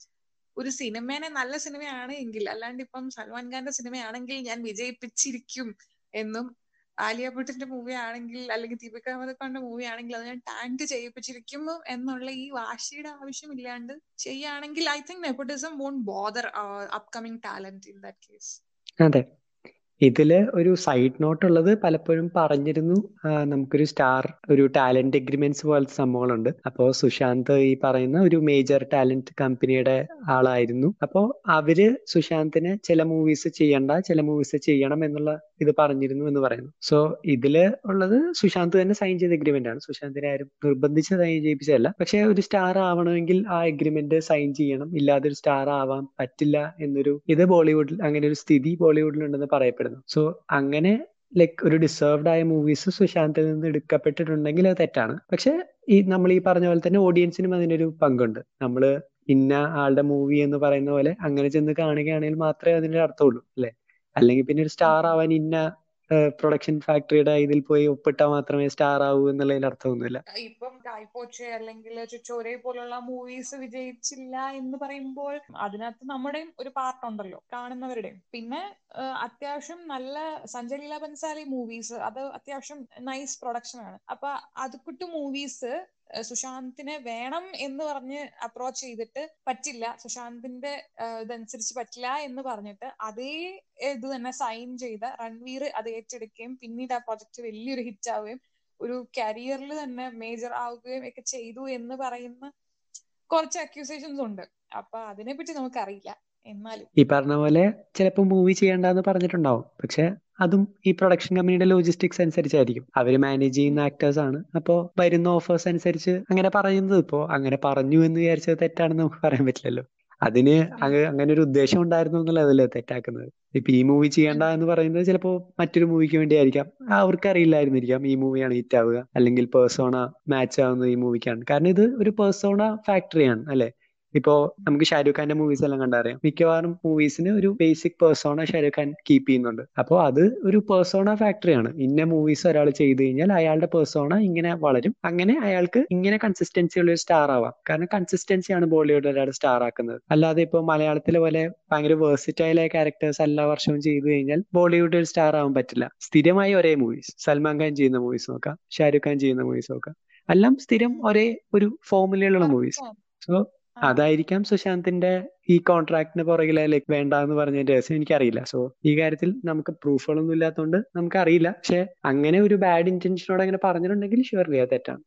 ഒരു സിനിമേനെ നല്ല സിനിമയാണ് എങ്കിൽ അല്ലാണ്ട് ഇപ്പം സൽമാൻ ഖാന്റെ സിനിമയാണെങ്കിൽ ഞാൻ വിജയിപ്പിച്ചിരിക്കും എന്നും ആലിയ ഭട്ടിന്റെ മൂവി ആണെങ്കിൽ അല്ലെങ്കിൽ ദീപിക പദുക്കോണിന്റെ മൂവി ആണെങ്കിൽ അത് ഞാൻ ടാങ്ക് ചെയ്യിപ്പിച്ചിരിക്കുന്നു എന്നുള്ള ഈ വാശിയുടെ ആവശ്യമില്ലാണ്ട് ചെയ്യുകയാണെങ്കിൽ I think nepotism won't bother upcoming talent in that case അതെ ഇതില് ഒരു സൈഡ് നോട്ട് ഉള്ളത് പലപ്പോഴും പറഞ്ഞിരുന്നു നമുക്കൊരു സ്റ്റാർ ഒരു ടാലന്റ് എഗ്രിമെന്റ്സ് പോലത്തെ സംഭവങ്ങളുണ്ട് അപ്പോൾ സുശാന്ത് ഈ പറയുന്ന ഒരു മേജർ ടാലന്റ് കമ്പനിയുടെ ആളായിരുന്നു അപ്പോൾ അവര് സുശാന്തിന് ചില മൂവീസ് ചെയ്യണ്ട ചില മൂവീസ് ചെയ്യണം എന്നുള്ള ഇത് പറഞ്ഞിരുന്നു എന്ന് പറയുന്നു സോ ഇതില് ഉള്ളത് സുശാന്ത് തന്നെ സൈൻ ചെയ്ത എഗ്രിമെന്റ് ആണ് സുശാന്തിനെ ആരും നിർബന്ധിച്ച് സൈൻ ചെയ്യിപ്പിച്ചതല്ല പക്ഷെ ഒരു സ്റ്റാർ ആവണമെങ്കിൽ ആ എഗ്രിമെന്റ് സൈൻ ചെയ്യണം ഇല്ലാതെ ഒരു സ്റ്റാർ ആവാൻ പറ്റില്ല എന്നൊരു ഇത് ബോളിവുഡിൽ അങ്ങനെ ഒരു സ്ഥിതി ബോളിവുഡിൽ ഉണ്ടെന്ന് പറയപ്പെടുന്നു സോ അങ്ങനെ ലൈക്ക് ഒരു ഡിസേർവ്ഡ് ആയ മൂവീസ് സുശാന്തിൽ നിന്ന് എടുക്കപ്പെട്ടിട്ടുണ്ടെങ്കിൽ അത് തെറ്റാണ് പക്ഷെ ഈ നമ്മൾ ഈ പറഞ്ഞ പോലെ തന്നെ ഓഡിയൻസിനും അതിനൊരു പങ്കുണ്ട് നമ്മൾ ഇന്ന ആളുടെ മൂവി എന്ന് പറയുന്ന പോലെ അങ്ങനെ ചെന്ന് കാണുകയാണെങ്കിൽ മാത്രമേ അതിന്റെ അർത്ഥമുള്ളൂ അല്ലെ അല്ലെങ്കിൽ പിന്നെ ഒരു സ്റ്റാർ ആവാൻ ഇന്ന പ്രൊഡക്ഷൻ ഫാക്ടറിയുടെ ഇതിൽ പോയി ഒപ്പിട്ടാൽ മാത്രമേ സ്റ്റാർ ആവൂ എന്നുള്ളതിൽ അർത്ഥമൊന്നുമില്ല ഇപ്പം കായ്പോച്ചെ അല്ലെങ്കിൽ ചുച്ചോരെ പോലുള്ള മൂവീസ് വിജയിച്ചില്ല എന്ന് പറയുമ്പോൾ അതിനകത്ത് നമ്മുടെയും ഒരു പാർട്ട് ഉണ്ടല്ലോ കാണുന്നവരുടെയും പിന്നെ അത്യാവശ്യം നല്ല സഞ്ജയ് ലീല ബൻസാലി മൂവീസ് അത് അത്യാവശ്യം നൈസ് പ്രൊഡക്ഷൻ ആണ് അപ്പൊ അതുകുട്ട് മൂവീസ് സുശാന്തിനെ വേണം എന്ന് പറഞ്ഞ് അപ്രോച്ച് ചെയ്തിട്ട് പറ്റില്ല സുശാന്തിന്റെ ഇതനുസരിച്ച് പറ്റില്ല എന്ന് പറഞ്ഞിട്ട് അതേ ഇത് തന്നെ സൈൻ ചെയ്ത രൺവീർ അത് ഏറ്റെടുക്കുകയും പിന്നീട് ആ പ്രൊജക്ട് വലിയൊരു ഹിറ്റ് ആവുകയും ഒരു കരിയറിൽ തന്നെ മേജർ ആവുകയും ഒക്കെ ചെയ്തു എന്ന് പറയുന്ന കുറച്ച് അക്യൂസേഷൻസ് ഉണ്ട് അപ്പൊ അതിനെപ്പറ്റി നമുക്കറിയില്ല എന്നാലും ഈ പറഞ്ഞ പോലെ ചിലപ്പോൾ മൂവി ചെയ്യണ്ടെന്ന് പറഞ്ഞിട്ടുണ്ടാവും പക്ഷെ അതും ഈ പ്രൊഡക്ഷൻ കമ്പനിയുടെ ലോജിസ്റ്റിക്സ് അനുസരിച്ചായിരിക്കും അവര് മാനേജ് ചെയ്യുന്ന ആക്ടേഴ്സ് ആണ് അപ്പോൾ വരുന്ന ഓഫേഴ്സ് അനുസരിച്ച് അങ്ങനെ പറയുന്നത് ഇപ്പോ അങ്ങനെ പറഞ്ഞു എന്ന് വിചാരിച്ചത് തെറ്റാണെന്ന് നമുക്ക് പറയാൻ പറ്റില്ലല്ലോ അതിന് അങ്ങനെ ഒരു ഉദ്ദേശം ഉണ്ടായിരുന്നു എന്നുള്ളതല്ലേ തെറ്റാക്കുന്നത് ഇപ്പൊ ഈ മൂവി ചെയ്യണ്ട എന്ന് പറയുന്നത് ചിലപ്പോ മറ്റൊരു മൂവിക്ക് വേണ്ടി ആയിരിക്കാം അവർക്ക് അറിയില്ലായിരുന്നിരിക്കാം ഈ മൂവിയാണ് ഹിറ്റ് ആവുക അല്ലെങ്കിൽ പേഴ്സോണ മാച്ച് ആവുന്നത് ഈ മൂവിക്കാണ് കാരണം ഇത് ഒരു പേഴ്സോണ ഫാക്ടറിയാണ് അല്ലെ ഇപ്പോ നമുക്ക് ഷാരൂഖ് ഖാന്റെ മൂവീസ് എല്ലാം കണ്ടറിയാം മിക്കവാറും മൂവീസിന് ഒരു basic persona Shahrukh Khan keep ചെയ്യുന്നുണ്ട് അപ്പോൾ അത് ഒരു പേഴ്സോണ ഫാക്ടറിയാണ് ഇന്ന മൂവീസ് ഒരാൾ ചെയ്തു കഴിഞ്ഞാൽ അയാളുടെ പേഴ്സോണ ഇങ്ങനെ വളരും അങ്ങനെ അയാൾക്ക് ഇങ്ങനെ കൺസിസ്റ്റൻസി ഉള്ള ഒരു സ്റ്റാർ ആവാം കാരണം കൺസിസ്റ്റൻസിയാണ് ബോളിവുഡ് ഒരാൾ സ്റ്റാർ ആക്കുന്നത് അല്ലാതെ ഇപ്പോൾ മലയാളത്തിലെ പോലെ ഭയങ്കര വേഴ്സിറ്റൈൽ ആയ ക്യാരക്ടേഴ്സ് എല്ലാ വർഷവും ചെയ്തു കഴിഞ്ഞാൽ ബോളിവുഡ് ഒരു സ്റ്റാർ ആവാൻ പറ്റില്ല സ്ഥിരമായി ഒരേ മൂവീസ് സൽമാൻ ഖാൻ ചെയ്യുന്ന മൂവീസ് നോക്കാം ഷാരൂഖ് ഖാൻ ചെയ്യുന്ന മൂവീസ് നോക്കാം എല്ലാം സ്ഥിരം ഒരേ ഒരു ഫോമുലയുള്ള മൂവീസ് സോ അതായിരിക്കാം സുശാന്തിന്റെ ഈ കോൺട്രാക്ടിന് പുറകിലെ ലൈക്ക് വേണ്ട എന്ന് പറഞ്ഞതിന്റെ രഹസ്യം എനിക്കറിയില്ല സോ ഈ കാര്യത്തിൽ നമുക്ക് പ്രൂഫുകളൊന്നും ഇല്ലാത്തതുകൊണ്ട് നമുക്ക് അറിയില്ല പക്ഷെ അങ്ങനെ ഒരു ബാഡ് ഇന്റൻഷനോട് അങ്ങനെ പറഞ്ഞിട്ടുണ്ടെങ്കിൽ ഷുവർലി അത് തെറ്റാണ്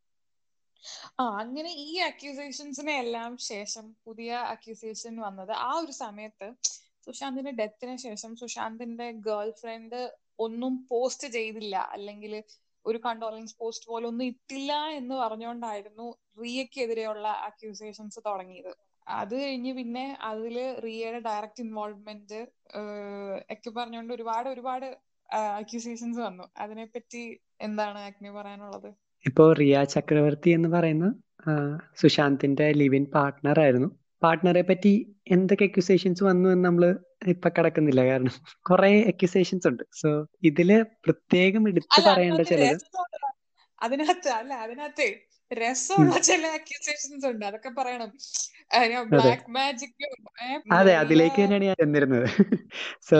ആ അങ്ങനെ ഈ അക്യൂസേഷൻസിനെ എല്ലാം ശേഷം പുതിയ അക്യൂസേഷൻ വന്നത് ആ ഒരു സമയത്ത് സുശാന്തിന്റെ ഡെത്തിന് ശേഷം സുശാന്തിന്റെ ഗേൾ ഫ്രണ്ട് ഒന്നും പോസ്റ്റ് ചെയ്തില്ല അല്ലെങ്കിൽ ഒരു കണ്ടോലൻസ് പോസ്റ്റ് പോലെ ഒന്നും ഇട്ടില്ല എന്ന് പറഞ്ഞുകൊണ്ടായിരുന്നു റിയക്കെതിരെയുള്ള അക്യൂസേഷൻസ് തുടങ്ങിയത് അത് കഴിഞ്ഞ് പിന്നെ അതില് റിയയുടെ ഡയറക്റ്റ് ഇൻവോൾവ്മെന്റ് ഒക്കെ പറഞ്ഞുകൊണ്ട് ഒരുപാട് ഒരുപാട് അക്യൂസേഷൻസ് വന്നു അതിനെപ്പറ്റി എന്താണ് അഗ്നി പറയാനുള്ളത് ഇപ്പോ റിയ ചക്രവർത്തി എന്ന് പറയുന്ന ആ, സുശാന്തിന്റെ ലിവ് ഇൻ പാർട്ട്ണർ ആയിരുന്നു പാർട്ട്ണറെ പറ്റി എന്തൊക്കെ അക്യൂസേഷൻസ് വന്നു എന്ന് നമ്മൾ ഇപ്പൊ കിടക്കുന്നില്ല കാരണം കുറെ അക്യൂസേഷൻസ് ഉണ്ട് സോ ഇതില് പ്രത്യേകം എടുത്തു അല്ല പറയേണ്ട അതിനകത്ത് ചിലത് രസമുള്ള അതിനകത്ത് അല്ല അതിനകത്ത് രസമുള്ള ചില അക്യൂസേഷൻസ് ഉണ്ട് അതൊക്കെ പറയണം ബ്ലാക്ക് മാജിക് അതെ അതിലേക്ക് തന്നെയാണ് ഞാൻ ചെന്നിരുന്നത് സോ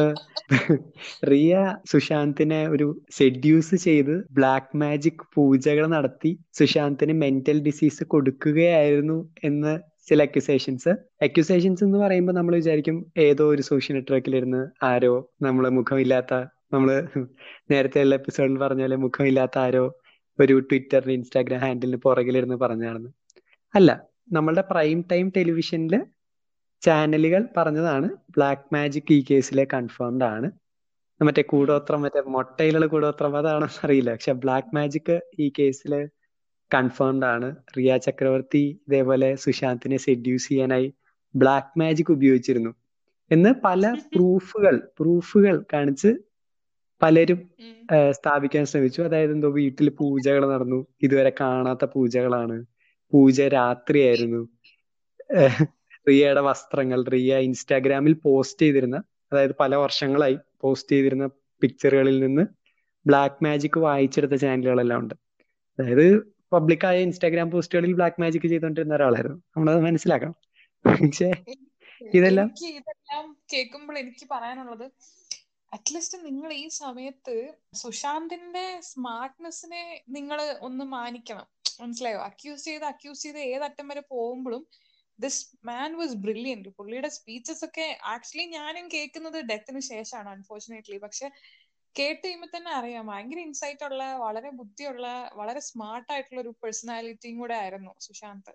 റിയ സുശാന്തിനെ ഒരു സെഡ്യൂസ് ചെയ്ത് ബ്ലാക്ക് മാജിക് പൂജകൾ നടത്തി സുശാന്തിന് മെന്റൽ ഡിസീസ് കൊടുക്കുകയായിരുന്നു എന്ന് ചില അക്യുസേഷൻസ് അക്യുസേഷൻസ് എന്ന് പറയുമ്പോൾ നമ്മൾ വിചാരിക്കും ഏതോ ഒരു സോഷ്യൽ നെറ്റ്വർക്കിലിരുന്ന് ആരോ നമ്മള് മുഖമില്ലാത്ത നമ്മള് നേരത്തെ ഉള്ള എപ്പിസോഡിൽ പറഞ്ഞ പോലെ മുഖമില്ലാത്ത ആരോ ഒരു ട്വിറ്ററിന് ഇൻസ്റ്റാഗ്രാം ഹാൻഡിലിന് പുറകിലിരുന്ന് പറഞ്ഞാണെന്ന് അല്ല നമ്മളുടെ പ്രൈം ടൈം ടെലിവിഷനിൽ ചാനലുകൾ പറഞ്ഞതാണ് ബ്ലാക്ക് മാജിക് ഈ കേസിലെ കൺഫേംഡ് ആണ് മറ്റേ കൂടോത്രം മറ്റേ മൊട്ടയിലുള്ള കൂടോത്രം അതാണോ അറിയില്ല പക്ഷെ ബ്ലാക്ക് മാജിക് ഈ കേസിൽ കൺഫേംഡ് ആണ് റിയ ചക്രവർത്തി ഇതേപോലെ സുശാന്തിനെ സെഡ്യൂസ് ചെയ്യാനായി ബ്ലാക്ക് മാജിക് ഉപയോഗിച്ചിരുന്നു എന്ന് പല പ്രൂഫുകൾ പ്രൂഫുകൾ കാണിച്ച് പലരും ഏഹ്, സ്ഥാപിക്കാൻ ശ്രമിച്ചു അതായത് എന്തോ വീട്ടിൽ പൂജകൾ നടന്നു ഇതുവരെ കാണാത്ത പൂജകളാണ് പൂജ രാത്രിയായിരുന്നു ഏഹ്, റിയയുടെ വസ്ത്രങ്ങൾ റിയ ഇൻസ്റ്റാഗ്രാമിൽ പോസ്റ്റ് ചെയ്തിരുന്ന അതായത് പല വർഷങ്ങളായി പോസ്റ്റ് ചെയ്തിരുന്ന പിക്ചറുകളിൽ നിന്ന് ബ്ലാക്ക് മാജിക് വായിച്ചെടുത്ത ചാനലുകളെല്ലാം ഉണ്ട് അതായത് പബ്ലിക്കായ ഇൻസ്റ്റാഗ്രാം പോസ്റ്റുകളിൽ ബ്ലാക്ക് മാജിക് ചെയ്തുകൊണ്ടിരുന്ന ഒരാളായിരുന്നു നമ്മളത് മനസ്സിലാക്കണം പക്ഷേ ഇതെല്ലാം എനിക്ക് ഇതെല്ലാം കേൾക്കുമ്പോൾ എനിക്ക് പറയാനുള്ളത് അറ്റ്ലീസ്റ്റ് നിങ്ങൾ ഈ സമയത്ത് സുശാന്തിന്റെ സ്മാർട്ട്നെസ്സിനെ നിങ്ങൾ ഒന്ന് മാനിക്കണം മനസ്സിലായോ അക്യൂസ് ചെയ്ത് അക്യൂസ് ചെയ്ത് ഏതറ്റം വരെ പോകുമ്പോഴും ദിസ് മാൻ വാസ് ബ്രില്യൻറ്റ് പുള്ളിയുടെ സ്പീച്ചസ് ഒക്കെ ആക്ച്വലി ഞാനും കേൾക്കുന്നത് ഡെത്തിന് ശേഷമാണ് അൺഫോർച്ചുനേറ്റ്ലി പക്ഷെ കേട്ട് കഴിയുമ്പോൾ തന്നെ അറിയാം ഭയങ്കര ഇൻസൈറ്റ് ഉള്ള വളരെ ബുദ്ധിയുള്ള വളരെ സ്മാർട്ട് ആയിട്ടുള്ള ഒരു പേഴ്സണാലിറ്റിയും കൂടെ ആയിരുന്നു സുശാന്ത്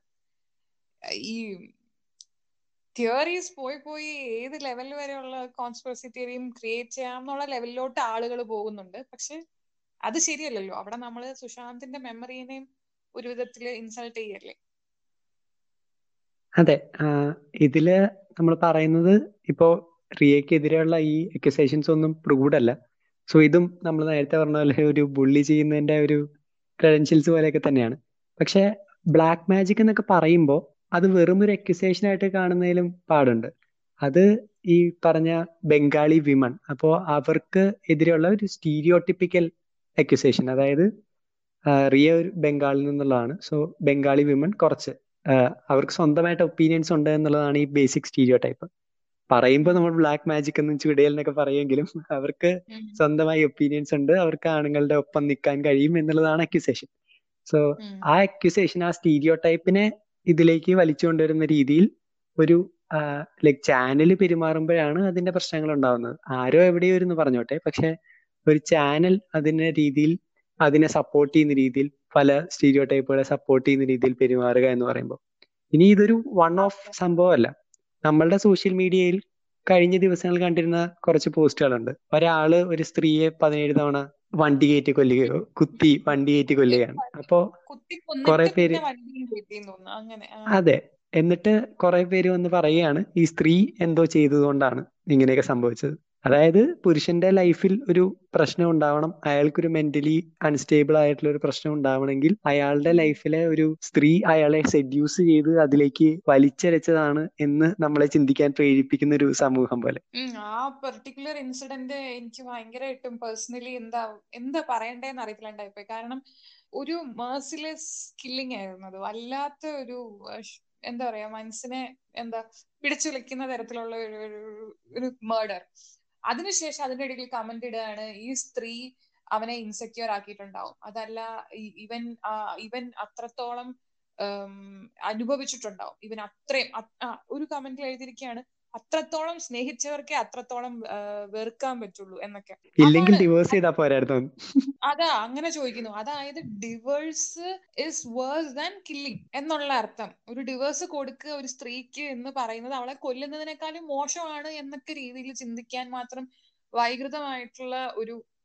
ഈ തിയറീസ് പോയി പോയി ഏത് ലെവൽ വരെയുള്ള കോൺസ്പിറസി തിയറിയും ക്രിയേറ്റ് ചെയ്യാം എന്നുള്ള ലെവലിലോട്ട് ആളുകൾ പോകുന്നുണ്ട് പക്ഷെ അത് ശരിയല്ലല്ലോ അവിടെ നമ്മൾ സുശാന്തിന്റെ മെമ്മറീനെയും ഒരു വിധത്തിൽ ഇൻസൾട്ട് ചെയ്യല്ലേ അതെ ആഹ് ഇതില് നമ്മൾ പറയുന്നത് ഇപ്പോ റിയക്കെതിരെയുള്ള ഈ അക്യുസേഷൻസ് ഒന്നും പ്രൂവ്ഡ് അല്ല സോ ഇതും നമ്മൾ നേരത്തെ പറഞ്ഞ പോലെ ഒരു ബുള്ളി ചെയ്യുന്നതിന്റെ ഒരു ക്രെഡൻഷ്യൽസ് പോലെയൊക്കെ തന്നെയാണ് പക്ഷെ ബ്ലാക്ക് മാജിക് എന്നൊക്കെ പറയുമ്പോൾ അത് വെറും ഒരു അക്യുസേഷൻ ആയിട്ട് കാണുന്നതിലും പാടുണ്ട് അത് ഈ പറഞ്ഞ ബംഗാളി വിമൺ അപ്പോൾ അവർക്ക് എതിരെയുള്ള ഒരു സ്റ്റീരിയോട്ടിപ്പിക്കൽ അക്യുസേഷൻ അതായത് ആഹ് റിയ ഒരു ബംഗാളിൽ നിന്നുള്ളതാണ് സോ ബംഗാളി വിമൺ കുറച്ച് ആഹ് അവർക്ക് സ്വന്തമായിട്ട് ഒപ്പീനിയൻസ് ഉണ്ട് എന്നുള്ളതാണ് ഈ ബേസിക് സ്റ്റീരിയോ ടൈപ്പ് പറയുമ്പോൾ നമ്മൾ ബ്ലാക്ക് മാജിക് എന്നും ചുടയൽ എന്നൊക്കെ പറയുമെങ്കിലും അവർക്ക് സ്വന്തമായി ഒപ്പീനിയൻസ് ഉണ്ട് അവർക്ക് ആണുങ്ങളുടെ ഒപ്പം നിൽക്കാൻ കഴിയും എന്നുള്ളതാണ് അക്യുസേഷൻ സോ ആ അക്യുസേഷൻ ആ സ്റ്റീരിയോ ടൈപ്പിനെ ഇതിലേക്ക് വലിച്ചു കൊണ്ടുവരുന്ന രീതിയിൽ ഒരു ലൈക് ചാനൽ പെരുമാറുമ്പോഴാണ് അതിന്റെ പ്രശ്നങ്ങൾ ഉണ്ടാവുന്നത് ആരോ എവിടെയോ ഇരുന്ന് പറഞ്ഞോട്ടെ പക്ഷെ ഒരു ചാനൽ അതിന്റെ രീതിയിൽ അതിനെ സപ്പോർട്ട് ചെയ്യുന്ന രീതിയിൽ പല സ്റ്റീരിയോ ടൈപ്പുകളെ സപ്പോർട്ട് ചെയ്യുന്ന രീതിയിൽ പെരുമാറുക എന്ന് പറയുമ്പോൾ ഇനി ഇതൊരു വൺ ഓഫ് സംഭവമല്ല നമ്മളുടെ സോഷ്യൽ മീഡിയയിൽ കഴിഞ്ഞ ദിവസങ്ങൾ കണ്ടിരുന്ന കുറച്ച് പോസ്റ്റുകളുണ്ട് ഒരാള് ഒരു സ്ത്രീയെ പതിനേഴ് തവണ വണ്ടി കയറ്റി കൊല്ലുകയോ കുത്തി വണ്ടി കയറ്റി കൊല്ലുകയാണ് അപ്പോ കുത്തി കുറെ കൊന്നിട്ട് പേര് പിന്നെ വണ്ടിയും കിട്ടിയെന്ന് തോന്നുന്നു അങ്ങനെ ആ. അതെ എന്നിട്ട് കുറെ പേര് വന്ന് പറയുകയാണ് ഈ സ്ത്രീ എന്തോ ചെയ്തതുകൊണ്ടാണ് ഇങ്ങനെയൊക്കെ സംഭവിച്ചത് അതായത് പുരുഷന്റെ ലൈഫിൽ ഒരു പ്രശ്നം ഉണ്ടാവണം അയാൾക്കൊരു മെന്റലി അൺസ്റ്റേബിൾ ആയിട്ടുള്ള ഒരു പ്രശ്നം ഉണ്ടാവണമെങ്കിൽ അയാളുടെ ലൈഫിലെ ഒരു സ്ത്രീ അയാളെ സെഡ്യൂസ് ചെയ്ത് അതിലേക്ക് വലിച്ചരച്ചതാണ് എന്ന് നമ്മളെ ചിന്തിക്കാൻ പ്രേരിപ്പിക്കുന്ന ഒരു സമൂഹം പോലെ ഉം, ആ പെർട്ടിക്കുലർ ഇൻസിഡന്റ് എനിക്ക് ഭയങ്കരമായിട്ടും പേഴ്സണലി എന്താ എന്താ പറയണ്ടേന്ന് അറിയത്തില്ലാണ്ടായിപ്പോയി കാരണം ഒരു മേഴ്സിലെസ് കില്ലിംഗ് ആയിരുന്നു അത് വല്ലാത്ത ഒരു അഹ്, ഷ്- എന്താ പറയാ മനസ്സിനെ എന്താ പിടിച്ചുലയ്ക്കുന്ന തരത്തിലുള്ള ഒരു ഒരു- ഒരു മേർഡർ അതിനുശേഷം അതിന്റെ ഇടയിൽ കമന്റ് ഇടുകയാണ് ഈ സ്ത്രീ അവനെ ഇൻസെക്യൂർ ആക്കിയിട്ടുണ്ടാവും അതല്ല ഇ- ഇവൻ ആ, ഇവൻ അത്രത്തോളം ഉം, അനുഭവിച്ചിട്ടുണ്ടാവും ഇവൻ അത്രയും അത്- ആ, ഒരു കമന്റിൽ എഴുതിയിരിക്കുകയാണ് അത്രത്തോളം സ്നേഹിച്ചവർക്കേ അത്രത്തോളം ആ, വെറുക്കാൻ പറ്റുള്ളൂ എന്നൊക്കെ ഇല്ലെങ്കിൽ അതാണ് ഡിവോഴ്സ് ചെയ്താൽ പോരായിരുന്നു അതാ അങ്ങനെ ചോദിക്കുന്നു അതായത് divorce is worse than killing എന്നുള്ള അർത്ഥം ഒരു ഡിവേഴ്സ് കൊടുക്കുക ഒരു സ്ത്രീക്ക് എന്ന് പറയുന്നത് അവളെ കൊല്ലുന്നതിനേക്കാളും മോശമാണ് എന്നൊക്കെ രീതിയിൽ ചിന്തിക്കാൻ മാത്രം വൈകൃതമായിട്ടുള്ള ഒരു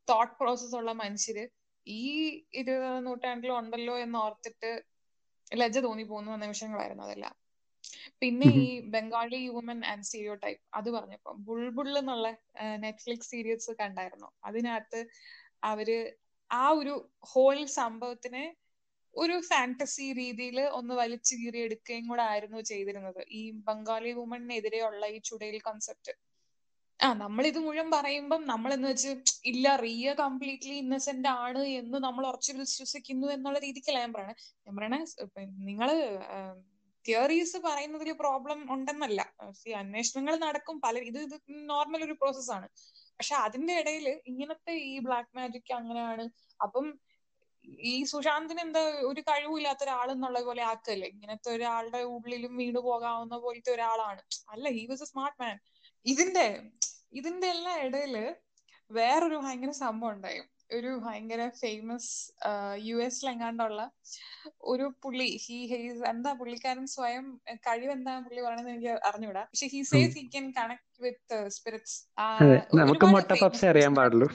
തോട്ട് പ്രോസസ് ഉള്ള മനുഷ്യര് ഈ ഇരുപതാം നൂറ്റാണ്ടിലും ഉണ്ടല്ലോ എന്ന് ഓർത്തിട്ട് ലജ്ജ തോന്നി പോകുന്ന നിമിഷങ്ങളായിരുന്നു അതെല്ലാം പിന്നെ ഈ Bengali human and stereotype അത് പറഞ്ഞപ്പോ ബുൾബുൾ എന്നുള്ള നെറ്റ്ഫ്ലിക്സ് സീരീസ് കണ്ടായിരുന്നു അതിനകത്ത് അവര് ആ ഒരു ഹോൾ സംഭവത്തിനെ ഒരു ഫാന്റസി രീതിയിൽ ഒന്ന് വലിച്ചു കീറി എടുക്കുകയും കൂടെ ആയിരുന്നു ചെയ്തിരുന്നത് ഈ ബംഗാളി വുമണിനെതിരെയുള്ള ഈ ചുടയിൽ കോൺസെപ്റ്റ് ആ നമ്മൾ ഇത് മുഴുവൻ പറയുമ്പം നമ്മൾ എന്ന് വെച്ച് ഇല്ല റിയ കംപ്ലീറ്റ്ലി ഇന്നസെന്റ് ആണ് എന്ന് നമ്മൾ ഉറച്ചു വിശ്വസിക്കുന്നു എന്നുള്ള രീതിക്കല്ല ഞാൻ പറയണേ ഞാൻ പറയണേ നിങ്ങള് തിയറീസ് പറയുന്നതിൽ പ്രോബ്ലം ഉണ്ടെന്നല്ല അന്വേഷണങ്ങൾ നടക്കും പല ഇത് ഇത് നോർമൽ ഒരു പ്രോസസ്സാണ് പക്ഷെ അതിന്റെ ഇടയിൽ ഇങ്ങനത്തെ ഈ ബ്ലാക്ക് മാജിക് അങ്ങനെയാണ് അപ്പം ഈ സുശാന്തിന് എന്താ ഒരു കഴിവില്ലാത്ത ഒരാളെന്നുള്ള പോലെ ആക്കല്ലേ ഇങ്ങനത്തെ ഒരാളുടെ ഉള്ളിലും വീണു പോകാവുന്ന പോലത്തെ ഒരാളാണ് അല്ല he was a smart man ഇതിന്റെ ഇതിന്റെ എല്ലാം ഇടയില് വേറൊരു ഭയങ്കര സംഭവം ഉണ്ടായി ഒരു ഭയങ്കര ഫേമസ് യു എസിലെങ്ങാണ്ടുള്ള ഒരു പുള്ളി ഹി ഹീസ് എന്താ പുള്ളിക്കാരൻ സ്വയം കഴിവ് എന്താ പുള്ളി പറയണെന്ന് എനിക്ക് അറിഞ്ഞൂടാ പക്ഷെ he says he can connect with spirits നമുക്ക് മൊട്ട പപ്സ് അറിയാൻ പാടുള്ളൂ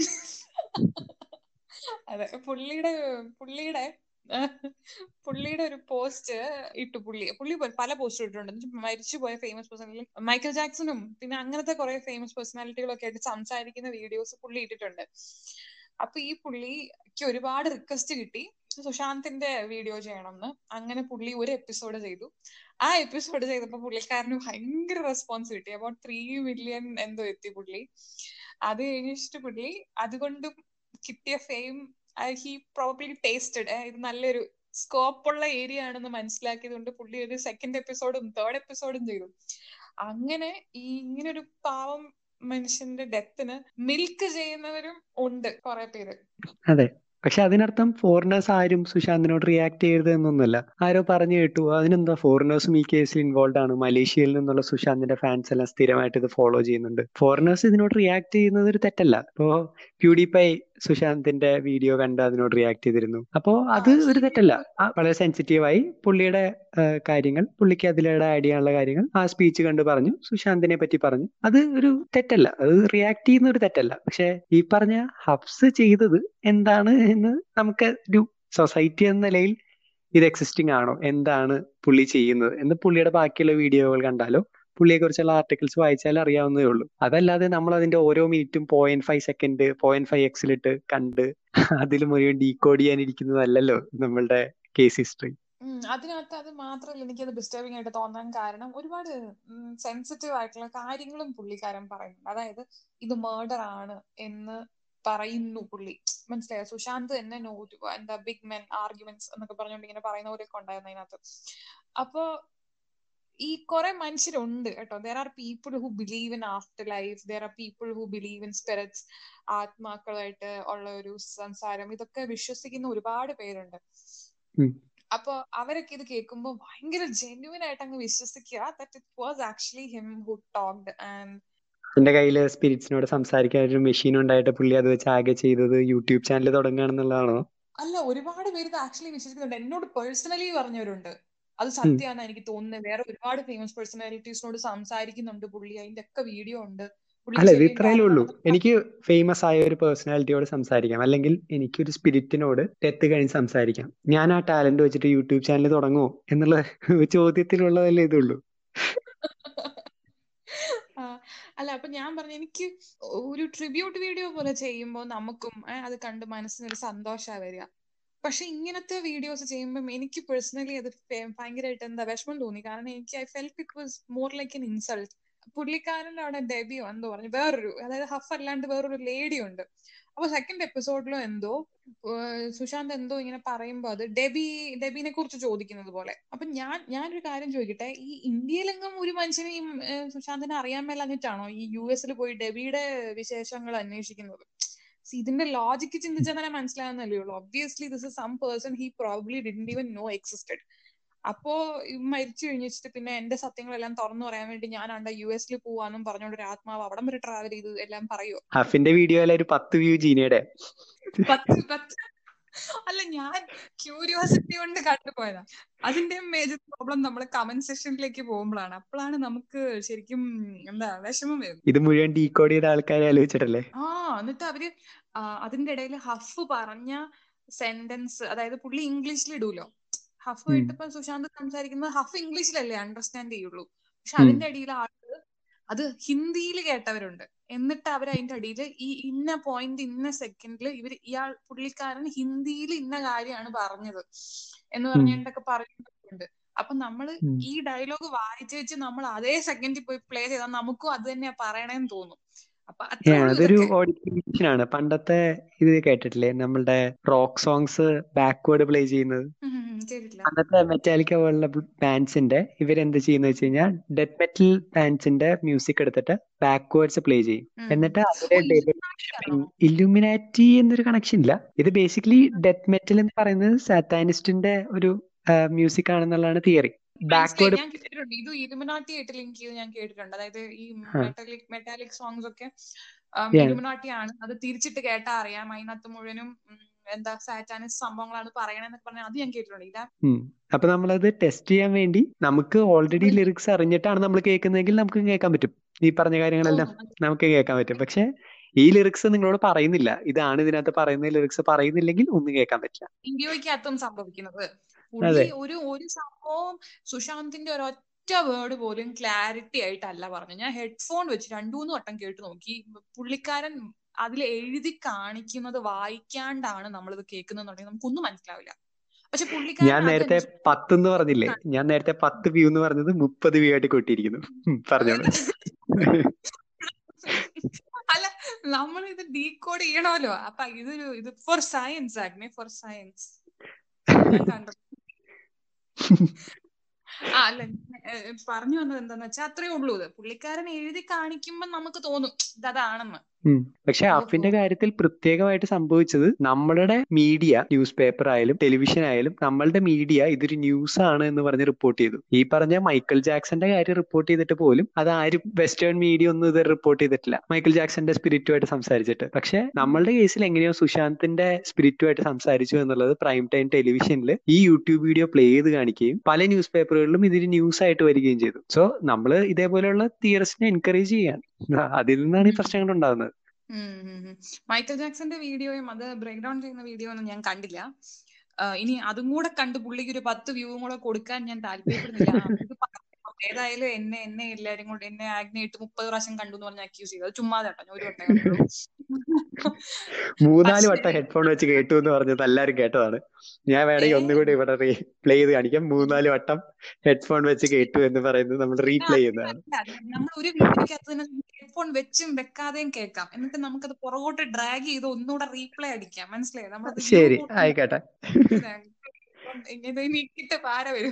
അതെ പുള്ളിയുടെ പുള്ളിയുടെ പുള്ളിയുടെ ഒരു പോസ്റ്റ് ഇട്ടു പുള്ളി പുള്ളി പല പോസ്റ്റ് ഇട്ടിട്ടുണ്ട് മരിച്ചുപോയ ഫേമസ് പേഴ്സണാലിറ്റി മൈക്കൽ ജാക്സണും പിന്നെ അങ്ങനത്തെ കുറെ ഫേമസ് പേഴ്സണാലിറ്റികളൊക്കെ ആയിട്ട് സംസാരിക്കുന്ന വീഡിയോസ് പുള്ളി ഇട്ടിട്ടുണ്ട് അപ്പൊ ഈ പുള്ളിക്ക് ഒരുപാട് റിക്വസ്റ്റ് കിട്ടി സുശാന്തിന്റെ വീഡിയോ ചെയ്യണമെന്ന് അങ്ങനെ പുള്ളി ഒരു എപ്പിസോഡ് ചെയ്തു ആ എപ്പിസോഡ് ചെയ്തപ്പോ പുള്ളിക്കാരന് ഭയങ്കര റെസ്പോൺസ് കിട്ടി അബൌട്ട് ത്രീ മില്യൺ എന്തോ എത്തി പുള്ളി അത് കഴിഞ്ഞിട്ട് പുള്ളി അതുകൊണ്ടും കിട്ടിയ ഫെയിം ഹി പ്രോബ്ലി ടേസ്റ്റഡ് ഇത് നല്ലൊരു സ്കോപ്പ് ഉള്ള ഏരിയ ആണെന്ന് മനസ്സിലാക്കിയത് കൊണ്ട് പുള്ളി ഒരു സെക്കൻഡ് എപ്പിസോഡും തേർഡ് എപ്പിസോഡും ചെയ്തു അങ്ങനെ ഈ ഇങ്ങനെ ഒരു പാവം മനുഷ്യന്റെ ഡെത്തിന് മിൽക്ക് ചെയ്യുന്നവരും ഉണ്ട് കുറെ പേര് അതെ പക്ഷെ അതിനർത്ഥം ഫോറിനേഴ്സ് ആരും സുശാന്തിനോട് റിയാക്ട് ചെയ്യരുത് എന്നൊന്നുമല്ല ആരോ പറഞ്ഞു കേട്ടു അതിനെന്താ ഫോറിനേഴ്സും ഈ കേസിൽ ഇൻവോൾവ് ആണ് മലേഷ്യയിൽ നിന്നുള്ള സുശാന്തിന്റെ ഫാൻസ് എല്ലാം സ്ഥിരമായിട്ട് ഇത് ഫോളോ ചെയ്യുന്നുണ്ട് ഫോറിനേഴ്സ് ഇതിനോട് റിയാക്ട് ചെയ്യുന്നത് ഒരു തെറ്റല്ല ഇപ്പോ പ്യൂഡിപ്പൈ സുശാന്തിന്റെ വീഡിയോ കണ്ട് അതിനോട് റിയാക്ട് ചെയ്തിരുന്നു അപ്പോ അത് ഒരു തെറ്റല്ല വളരെ സെൻസിറ്റീവായി പുള്ളിയുടെ കാര്യങ്ങൾ പുള്ളിക്ക് അതിലൂടെ ആഡ് ചെയ്യാനുള്ള കാര്യങ്ങൾ ആ സ്പീച്ച് കണ്ട് പറഞ്ഞു സുശാന്തിനെ പറ്റി പറഞ്ഞു അത് ഒരു തെറ്റല്ല അത് റിയാക്ട് ചെയ്യുന്ന ഒരു തെറ്റല്ല പക്ഷെ ഈ പറഞ്ഞ ഹബ്സ് ചെയ്തത് എന്താണ് എന്ന് നമുക്ക് ഒരു സൊസൈറ്റി എന്ന നിലയിൽ ഇത് എക്സിസ്റ്റിംഗ് ആണോ എന്താണ് പുള്ളി ചെയ്യുന്നത് എന്ന് പുള്ളിയുടെ ബാക്കിയുള്ള വീഡിയോകൾ കണ്ടാലോ പുള്ളിയെ കുറിച്ചുള്ള ആർട്ടിക്കിൾസ് വായിച്ചാൽ അറിയാവുന്നതേ ഉള്ളൂ അതല്ലാതെ നമ്മൾ അതിന്റെ ഓരോ മിനിറ്റും point five second point five എക്സിലിട്ട് കണ്ട് അതിൽ മുഴുവൻ ഡീകോഡ് ചെയ്യാനിരിക്കുന്നതല്ലല്ലോ നമ്മളുടെ കേസ് ഹിസ്റ്ററി അതിനകത്ത് അത് മാത്രമല്ല എനിക്കത് ഡിസ്റ്റർബിംഗ് ആയിട്ട് തോന്നാൻ കാരണം ഒരുപാട് സെൻസിറ്റീവ് ആയിട്ടുള്ള കാര്യങ്ങളും പുള്ളിക്കാരൻ പറയുന്നുണ്ട് അതായത് ഇത് മേർഡർ ആണ് എന്ന് പറയുന്നു പുള്ളി മനസ്സിലായോ സുശാന്ത് തന്നെ നോ എന്താ ബിഗ് മെൻ ആർഗ്യുമെന്റ്സ് എന്നൊക്കെ പറഞ്ഞുകൊണ്ട് ഇങ്ങനെ പറയുന്നവരൊക്കെ ഉണ്ടായിരുന്നു അതിനകത്ത് അപ്പോ ഈ കുറെ മനുഷ്യരുണ്ട് കേട്ടോ there are people who believe in after life there are people who believe in spirits ആത്മാക്കളായിട്ട് ഉള്ള ഒരു സംസാരം ഇതൊക്കെ വിശ്വസിക്കുന്ന ഒരുപാട് പേരുണ്ട് അപ്പൊ അവരൊക്കെ ഇത് കേൾക്കുമ്പോൾ ഭയങ്കര ജെന്യുവൻ ആയിട്ട് അങ്ങ് വിശ്വസിക്കുക that it was actually him who talked and എന്റെ കയ്യില് സ്പിരിറ്റ്സിനോട് സംസാരിക്കാൻ ഒരു മെഷീൻ ഉണ്ടായിട്ട് പുള്ളി അത് വെച്ച് ആകെ ചെയ്തത് യൂട്യൂബ് ചാനൽ തുടങ്ങുകയാണെന്നുള്ളതാണോ അല്ല ഒരുപാട് പേര് ഇത് ആക്ച്വലി വിശ്വസിക്കുന്നുണ്ട് എന്നോട് പേഴ്സണലി പറഞ്ഞവരുണ്ട് അത് സത്യമാണ് എനിക്ക് തോന്നുന്നത് വേറെ ഒരുപാട് ഫേമസ് പേഴ്സണാലിറ്റീസിനോട് സംസാരിക്കുന്നുണ്ട് പുള്ളി അതിന്റെ ഒക്കെ വീഡിയോ ഉണ്ട് അല്ല ഇത് ഇത്രയല്ലേ ഉള്ളൂ എനിക്ക് ഫേമസ് ആയ ഒരു പേഴ്സണാലിറ്റിയോട് സംസാരിക്കാം അല്ലെങ്കിൽ എനിക്കൊരു സ്പിരിറ്റിനോട് ഡെത്ത് കഴിഞ്ഞ് സംസാരിക്കാം ഞാൻ ആ ടാലന്റ് വെച്ചിട്ട് യൂട്യൂബ് ചാനൽ തുടങ്ങുമോ എന്നുള്ള ചോദ്യത്തിലുള്ളതല്ലേ ഇതുള്ളൂ അല്ല അപ്പൊ ഞാൻ പറഞ്ഞു എനിക്ക് ഒരു ട്രിബ്യൂട്ട് വീഡിയോ പോലെ ചെയ്യുമ്പോൾ നമുക്കും അത് കണ്ട് മനസ്സിനൊരു സന്തോഷമാണ് വരിക പക്ഷെ ഇങ്ങനത്തെ വീഡിയോസ് ചെയ്യുമ്പോൾ എനിക്ക് പേഴ്സണലി അത് ഭയങ്കരമായിട്ട് എന്താ വിഷമം തോന്നി കാരണം എനിക്ക് I felt it was more like an insult പുള്ളിക്കാരൻ്റെ അവിടെ ഡെബിയോ എന്തോ പറഞ്ഞു വേറൊരു അതായത് ഹഫ് അല്ലാണ്ട് വേറൊരു ലേഡി ഉണ്ട് അപ്പൊ സെക്കൻഡ് എപ്പിസോഡിലും എന്തോ സുശാന്ത് എന്തോ ഇങ്ങനെ പറയുമ്പോ അത് ഡെബി ഡെബിനെ കുറിച്ച് ചോദിക്കുന്നത് പോലെ അപ്പൊ ഞാൻ ഞാനൊരു കാര്യം ചോദിക്കട്ടെ ഈ ഇന്ത്യയിലെങ്ങും ഒരു മനുഷ്യനെ ഈ സുശാന്തിനെ അറിയാൻ മേലഞ്ഞിട്ടാണോ ഈ യു എസിൽ പോയി ഡെബിയുടെ വിശേഷങ്ങൾ അന്വേഷിക്കുന്നത് ഇതിന്റെ ലോജിക്ക് ചിന്തിച്ചാൽ തന്നെ മനസ്സിലാവുന്നല്ലേ ഉള്ളൂ obviously this is some person he probably didn't even know existed അപ്പോ മരിച്ചു കഴിഞ്ഞിട്ട് പിന്നെ എന്റെ സത്യങ്ങളെല്ലാം തുറന്നു പറയാൻ വേണ്ടി ഞാൻ അണ്ട യു എസിൽ പോവാന്നും പറഞ്ഞോണ്ട് ഒരു ആത്മാവ് അവിടം വരെ ട്രാവൽ ചെയ്ത് എല്ലാം പറയോ ഹഫിന്റെ വീഡിയോയിലെ ഒരു പത്ത് വ്യൂ ജീനയുടെ പത്ത് പത്ത് അല്ല ഞാൻ ക്യൂരിയോസിറ്റി കൊണ്ട് കണ്ടുപോയതാ അതിന്റെ മേജർ പ്രോബ്ലം നമ്മൾ കമന്റ് സെക്ഷനിലേക്ക് പോകുമ്പോഴാണ് അപ്പോഴാണ് നമുക്ക് ശരിക്കും എന്താ വിഷമം വരുന്നത് ഇത് മുഴുവൻ ഡീകോഡ് ചെയ്ത ആൾക്കാരെ ആലോചിച്ചിട്ടല്ലേ ആ എന്നിട്ട് അവര് ആ, അതിന്റെ ഇടയിൽ ഹഫ് പറഞ്ഞ സെന്റൻസ് അതായത് പുള്ളി ഇംഗ്ലീഷിൽ ഇടൂലോ ഹഫ് ഉം. ഇട്ടപ്പോ സുശാന്ത് സംസാരിക്കുന്നത് ഹഫ് ഇംഗ്ലീഷിലല്ലേ അണ്ടർസ്റ്റാൻഡ് ചെയ്യുള്ളൂ പക്ഷെ ഉം. അതിന്റെ അടിയിൽ ആളുകൾ അത് ഹിന്ദിയിൽ കേട്ടവരുണ്ട് എന്നിട്ട് അവർ അതിന്റെ അടിയിൽ ഈ ഇന്ന പോയിന്റ് ഇന്ന സെക്കൻഡിൽ ഇവർ ഇയാൾ പുള്ളിക്കാരൻ ഹിന്ദിയിൽ ഇന്ന കാര്യമാണ് പറഞ്ഞത് എന്ന് പറഞ്ഞിട്ടൊക്കെ പറയുന്നുണ്ട് അപ്പൊ നമ്മള് ഉം. ഈ ഡയലോഗ് വായിച്ച് വെച്ച് നമ്മൾ അതേ സെക്കൻഡിൽ പോയി പ്ലേ ചെയ്താൽ നമുക്കും അത് തന്നെയാ പറയണേന്ന് തോന്നും അപ്പൊ ഏ, അത്രേ ഉള്ളൂ അതൊരു ഇതൊക്കെ ഓഡിഷൻ ആണ് പണ്ടത്തെ ഇത് കേട്ടിട്ടില്ലേ നമ്മളുടെ റോക്ക് സോങ്സ് ബാക്ക്വേർഡ് പ്ലേ ചെയ്യുന്നത് ഉം ഉം ഉം കേട്ടിട്ടില്ല അന്നത്തെ മെറ്റാലിക്ക പോലുള്ള ബാൻഡ്സിന്റെ ഇവരെന്ത് ചെയ്യുന്ന വെച്ച് കഴിഞ്ഞാൽ ഡെത്ത് മെറ്റൽ ബാൻഡ്സിന്റെ മ്യൂസിക് എടുത്തിട്ട് ബാക്ക്വേർഡ്സ് പ്ലേ ചെയ്യും ഉം. എന്നിട്ട് ഓ അതിലെ ഇലുമിനാറ്റി ആണോ ഇല്ലുമിനാറ്റി എന്നൊരു കണക്ഷൻ ഇല്ല ഇത് ബേസിക്കലി ഡെത്ത് മെറ്റൽ എന്ന് പറയുന്നത് സാറ്റാനിസ്റ്റിന്റെ ഒരു മ്യൂസിക് ആണെന്നുള്ളതാണ് തിയറി മനസ്സിലായി ബാക്ക്വേർഡ് ഞാൻ കേട്ടിട്ടുണ്ട് ഇത് ഇലുമിനാട്ടി ആയിട്ട് ലിങ്ക് ചെയ്ത് ഞാൻ കേട്ടിട്ടുണ്ട് അതായത് ഈ ആ. മെറ്റാലിക് മെറ്റാലിക് സോങ്സ് ഒക്കെ Yeah. ഇലുമിനാട്ടി ആണ് അത് തിരിച്ചിട്ട് കേട്ടാ അറിയാം അതിനകത്ത് മുഴുവനും ഉം, എന്താ സാറ്റാനിസ് സംഭവങ്ങളാണ് പറയണെന്നൊക്കെ പറഞ്ഞാൽ അത് ഞാൻ കേട്ടിട്ടുണ്ട് ഇല്ല ഉം. അപ്പൊ നമ്മളത് ടെസ്റ്റ് ചെയ്യാൻ വേണ്ടി നമുക്ക് ഓൾറെഡി ലിറിക്സ് അറിഞ്ഞിട്ടാണ് നമ്മൾ കേൾക്കുന്നതെങ്കിൽ നമുക്ക് കേൾക്കാൻ പറ്റും ഈ പറഞ്ഞ കാര്യങ്ങളെല്ലാം നമുക്ക് കേൾക്കാൻ പറ്റും പക്ഷെ ഈ ലിറിക്സ് നിങ്ങളോട് പറയുന്നില്ല ഇതാണ് ഇതിനകത്ത് പറയുന്ന ലിറിക്സ് പറയുന്നില്ലെങ്കിൽ ഒന്നും കേൾക്കാൻ പറ്റില്ല വീഡിയോയ്ക്കകത്തും സംഭവിക്കുന്നത് അതെ. പുള്ളി ഒരു ഒരു സംഭവം സുശാന്തിന്റെ ഒരൊറ്റ വേർഡ് പോലും ക്ലാരിറ്റി ആയിട്ടല്ല പറഞ്ഞു ഞാൻ ഹെഡ്ഫോൺ വെച്ച് രണ്ടു മൂന്ന് വട്ടം കേട്ട് നോക്കി പുള്ളിക്കാരൻ അതിൽ എഴുതി കാണിക്കുന്നത് വായിക്കാണ്ടാണ് നമ്മളിത് കേൾക്കുന്നുണ്ടെങ്കിൽ നമുക്കൊന്നും മനസ്സിലാവില്ല പക്ഷെ ഞാൻ പുള്ളിക്കാരൻ നേരത്തെ അത് പത്ത് എന്ന് പറഞ്ഞില്ലേ ഞാൻ നേരത്തെ പത്ത് വ്യൂ എന്ന് പറഞ്ഞത് മുപ്പത് വ്യൂ ആയിട്ട് കൂട്ടിയിരിക്കുന്നു ഉം, പറഞ്ഞോളൂ അല്ല നമ്മൾ ഇത് ഡീകോഡ് ചെയ്യണമല്ലോ അപ്പൊ ഇതൊരു ഇത് ഫോർ സയൻസ് ആഗ്നെ ഫോർ സയൻസ് ഞാൻ കണ്ടു ആ അല്ല ഏഹ് പറഞ്ഞു വന്നത് എന്താന്ന് വെച്ചാൽ അത്രേ ഉള്ളൂ ഇത് പുള്ളിക്കാരൻ എഴുതി കാണിക്കുമ്പോ നമുക്ക് തോന്നും ഇത് അതാണെന്ന് ഉം. പക്ഷെ അഫിന്റെ കാര്യത്തിൽ പ്രത്യേകമായിട്ട് സംഭവിച്ചത് നമ്മളുടെ മീഡിയ ന്യൂസ് പേപ്പർ ആയാലും ടെലിവിഷൻ ആയാലും നമ്മളുടെ മീഡിയ ഇതൊരു ന്യൂസ് ആണ് എന്ന് പറഞ്ഞ് റിപ്പോർട്ട് ചെയ്തു ഈ പറഞ്ഞ മൈക്കിൾ ജാക്സന്റെ കാര്യം റിപ്പോർട്ട് ചെയ്തിട്ട് പോലും അത് ആരും വെസ്റ്റേൺ മീഡിയ ഒന്നും ഇത് റിപ്പോർട്ട് ചെയ്തിട്ടില്ല മൈക്കിൾ ജാക്സന്റെ സ്പിരിറ്റുമായിട്ട് സംസാരിച്ചിട്ട് പക്ഷെ നമ്മളുടെ കേസിൽ എങ്ങനെയോ സുശാന്തിന്റെ സ്പിരിറ്റുമായിട്ട് സംസാരിച്ചു എന്നുള്ളത് പ്രൈം ടൈം ടെലിവിഷനിൽ ഈ യൂട്യൂബ് വീഡിയോ പ്ലേ ചെയ്ത് കാണിക്കുകയും പല ന്യൂസ് പേപ്പറുകളിലും ഇതൊരു ന്യൂസ് ആയിട്ട് വരികയും ചെയ്തു സോ നമ്മൾ ഇതേപോലെയുള്ള തിയറിസ്റ്റിനെ എൻകറേജ് ചെയ്യാണ് അതിൽ നിന്നാണ് ഈ പ്രശ്നങ്ങൾ ഉണ്ടാകുന്നത് ഉം ഉം ഉം. മൈക്കൽ ജാക്സന്റെ വീഡിയോയും അത് ബ്രേക്ക് ഡൗൺ ചെയ്യുന്ന വീഡിയോ ഒന്നും ഞാൻ കണ്ടില്ല ആ, ഇനി അതും കൂടെ കണ്ട് പുള്ളിക്ക് ഒരു പത്ത് വ്യൂവും കൂടെ കൊടുക്കാൻ ഞാൻ താല്പര്യപ്പെടുന്നില്ല ആ, ഇത് പറഞ്ഞു. ഏതായാലും എന്നെ എന്നെ എല്ലാരും കൂടെ എന്നെ ആഗ്നയിട്ട് മുപ്പത് പ്രാവശ്യം കണ്ടു എന്ന് പറഞ്ഞ് അക്യൂസ് ചെയ്തു അത് ചുമ്മാതെ കേട്ടോ ഞാൻ ഒരു വട്ടം കണ്ടുള്ളൂ മൂന്നാല് പക്ഷേ- വട്ടം ഹെഡ്ഫോൺ വെച്ച് കേട്ടു എന്ന് പറഞ്ഞത് എല്ലാരും കേട്ടതാണ് ഞാൻ വേണമെങ്കിൽ ഏ. ഒന്നുകൂടി ഇവിടെ പ്ലേ ചെയ്ത് കാണിക്കാം മൂന്നാല് വട്ടം ഹെഡ്ഫോൺ വെച്ച് കേട്ടു എന്ന് പറയുന്നത് നമ്മൾ റീപ്ലേ ചെയ്യുന്നതാണ് നമ്മൾ ഒരു വീഡിയോക്കകത്ത് തന്നെ ഹെഡ്ഫോൺ വെച്ചും വെക്കാതെയും കേൾക്കാം എന്നിട്ട് നമുക്കത് പുറകോട്ട് ഡ്രാഗ് ചെയ്ത് ഒന്നുകൂടെ റീപ്ലേ അടിക്കാം മനസ്സിലായോ നമ്മളത് view ശരി കൂട്ടുമ്പോ ആയിക്കോട്ടെ ഇങ്ങനെ നീക്കിട്ട് പാര വരും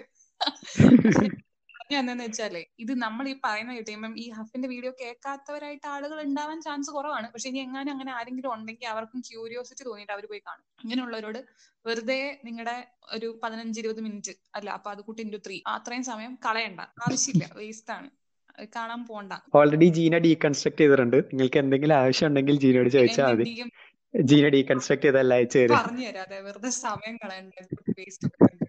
പറഞ്ഞു എന്താന്ന് വെച്ചാലേ ഇത് നമ്മൾ ഈ പറയുന്ന കഴിയുമ്പം ഈ ഹഫിന്റെ വീഡിയോ കേൾക്കാത്തവരായിട്ട് ആളുകൾ ഉണ്ടാവാൻ ചാൻസ് കുറവാണ് പക്ഷെ ഇനി എങ്ങാനും അങ്ങനെ ആരെങ്കിലും ഉണ്ടെങ്കിൽ അവർക്കും ക്യൂരിയോസിറ്റി തോന്നിയിട്ട് അവർ പോയി കാണും അങ്ങനെയുള്ളവരോട് വെറുതെ നിങ്ങളുടെ ഒരു പതിനഞ്ച് ഇരുപത് മിനിറ്റ് അല്ല അപ്പൊ അത് കൂട്ടി ഇൻറ്റു ത്രീ അത്രയും സമയം കളയണ്ട ആവശ്യമില്ല വേസ്റ്റ് ആണ് അത് കാണാൻ പോണ്ട ഓൾറെഡി ജീന ഡീകൺസ്ട്രക്ട് ചെയ്തിട്ടുണ്ട് നിങ്ങൾക്ക് എന്തെങ്കിലും ആവശ്യം ഉണ്ടെങ്കിൽ ജീനോട് ചോദിച്ചാൽ മതി എന്തെങ്കിലും ജീന ഡീകൺസ്ട്രക്ട് ചെയ്തല്ല അയച്ചു തരും പറഞ്ഞു തരാതെ വെറുതെ സമയം കളയണ്ട വേസ്റ്റ് ഒക്കെ കണ്ട്.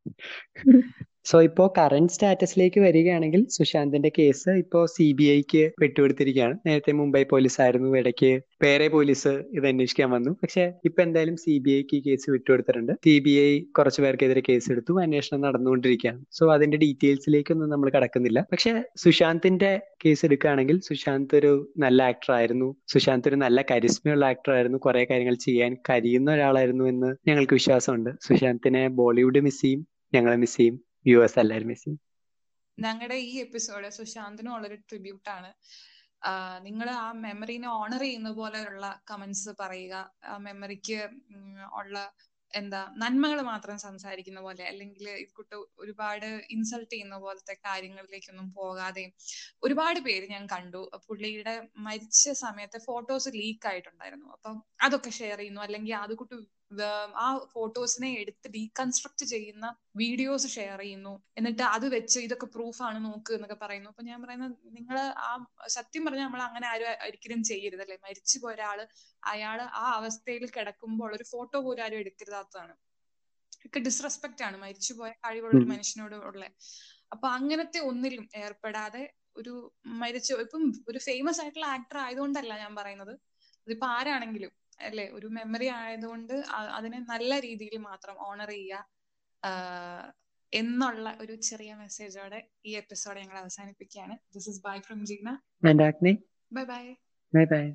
സോ ഇപ്പോ കറന്റ് സ്റ്റാറ്റസിലേക്ക് വരികയാണെങ്കിൽ സുശാന്തിന്റെ കേസ് ഇപ്പോ സി ബി ഐക്ക് വിട്ടുകൊടുത്തിരിക്കുകയാണ് നേരത്തെ മുംബൈ പോലീസ് ആയിരുന്നു ഇടയ്ക്ക് വേറെ പോലീസ് ഇത് അന്വേഷിക്കാൻ വന്നു പക്ഷെ ഇപ്പൊ എന്തായാലും സി ബി ഐക്ക് ഈ കേസ് വിട്ടുകൊടുത്തിട്ടുണ്ട് സി ബി ഐ കുറച്ചു പേർക്കെതിരെ കേസ് എടുത്തു അന്വേഷണം നടന്നുകൊണ്ടിരിക്കുകയാണ് സോ അതിന്റെ ഡീറ്റെയിൽസിലേക്കൊന്നും നമ്മൾ കടക്കുന്നില്ല പക്ഷെ സുശാന്തിന്റെ കേസ് എടുക്കുകയാണെങ്കിൽ സുശാന്ത് ഒരു നല്ല ആക്ടർ ആയിരുന്നു സുശാന്ത് ഒരു നല്ല കരിസ്മയുള്ള ആക്ടർ ആയിരുന്നു കുറെ കാര്യങ്ങൾ ചെയ്യാൻ കഴിയുന്ന ഒരാളായിരുന്നു എന്ന് ഞങ്ങൾക്ക് വിശ്വാസമുണ്ട് സുശാന്തിനെ ബോളിവുഡ് മിസ് ചെയ്യും ഞങ്ങളെ മിസ് ചെയ്യും വ്യൂവേഴ്സ് എല്ലാവരും മിസ് ചെയ്യും ഞങ്ങളുടെ ഈ എപ്പിസോഡ് സുശാന്തിനും ഉള്ളൊരു ട്രിബ്യൂട്ട് ആണ് നിങ്ങൾ ആ മെമ്മറീനെ ഓണർ ചെയ്യുന്ന പോലെയുള്ള കമന്റ്സ് പറയുക ആ മെമ്മറിക്ക് ഉള്ള എന്താ നന്മകൾ മാത്രം സംസാരിക്കുന്ന പോലെ അല്ലെങ്കിൽ ഇക്കുട്ട് ഒരുപാട് ഇൻസൾട്ട് ചെയ്യുന്ന പോലത്തെ കാര്യങ്ങളിലേക്കൊന്നും പോകാതെയും ഒരുപാട് പേര് ഞാൻ കണ്ടു പുള്ളിയുടെ മരിച്ച സമയത്തെ ഫോട്ടോസ് ലീക്ക് ആയിട്ടുണ്ടായിരുന്നു അപ്പം അതൊക്കെ ഷെയർ ചെയ്യുന്നു അല്ലെങ്കിൽ അത് കുട്ടി ആ ഫോട്ടോസിനെ എടുത്ത് ഡീകൺസ്ട്രക്ട് ചെയ്യുന്ന വീഡിയോസ് ഷെയർ ചെയ്യുന്നു എന്നിട്ട് അത് വെച്ച് ഇതൊക്കെ പ്രൂഫാണ് നോക്ക് എന്നൊക്കെ പറയുന്നു അപ്പൊ ഞാൻ പറയുന്നത് നിങ്ങൾ ആ സത്യം പറഞ്ഞാൽ നമ്മൾ അങ്ങനെ ആരും ഒരിക്കലും ചെയ്യരുത് അല്ലെ മരിച്ചു പോയ ഒരാള് അയാള് ആ അവസ്ഥയിൽ കിടക്കുമ്പോൾ ഒരു ഫോട്ടോ പോലും ആരും എടുക്കരുതാത്തതാണ് ഒക്കെ ഡിസ്റെസ്പെക്ട് ആണ് മരിച്ചുപോയ കഴിവുള്ള ഒരു മനുഷ്യനോട് ഉള്ള അപ്പൊ അങ്ങനത്തെ ഒന്നിലും ഏർപ്പെടാതെ ഒരു മരിച്ച ഇപ്പം ഒരു ഫേമസ് ആയിട്ടുള്ള ആക്ടർ ആയതുകൊണ്ടല്ല ഞാൻ പറയുന്നത് അതിപ്പോ ആരാണെങ്കിലും അല്ലെ ഒരു മെമ്മറി ആയതുകൊണ്ട് അതിനെ നല്ല രീതിയിൽ മാത്രം ഓണർ ചെയ്യുക എന്നുള്ള ഒരു ചെറിയ മെസ്സേജോടെ ഈ എപ്പിസോഡ് ഞങ്ങൾ അവസാനിപ്പിക്കുകയാണ് this is bye from Jeena bye bye bye bye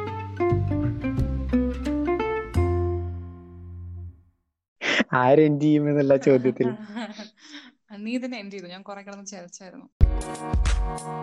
ആരെൻഡ് ചെയ്യും എന്നുള്ള ചോദ്യത്തിൽ നീ തന്നെ എൻഡ് ചെയ്തു ഞാൻ കുറെ കിടന്ന് ചലച്ചായിരുന്നു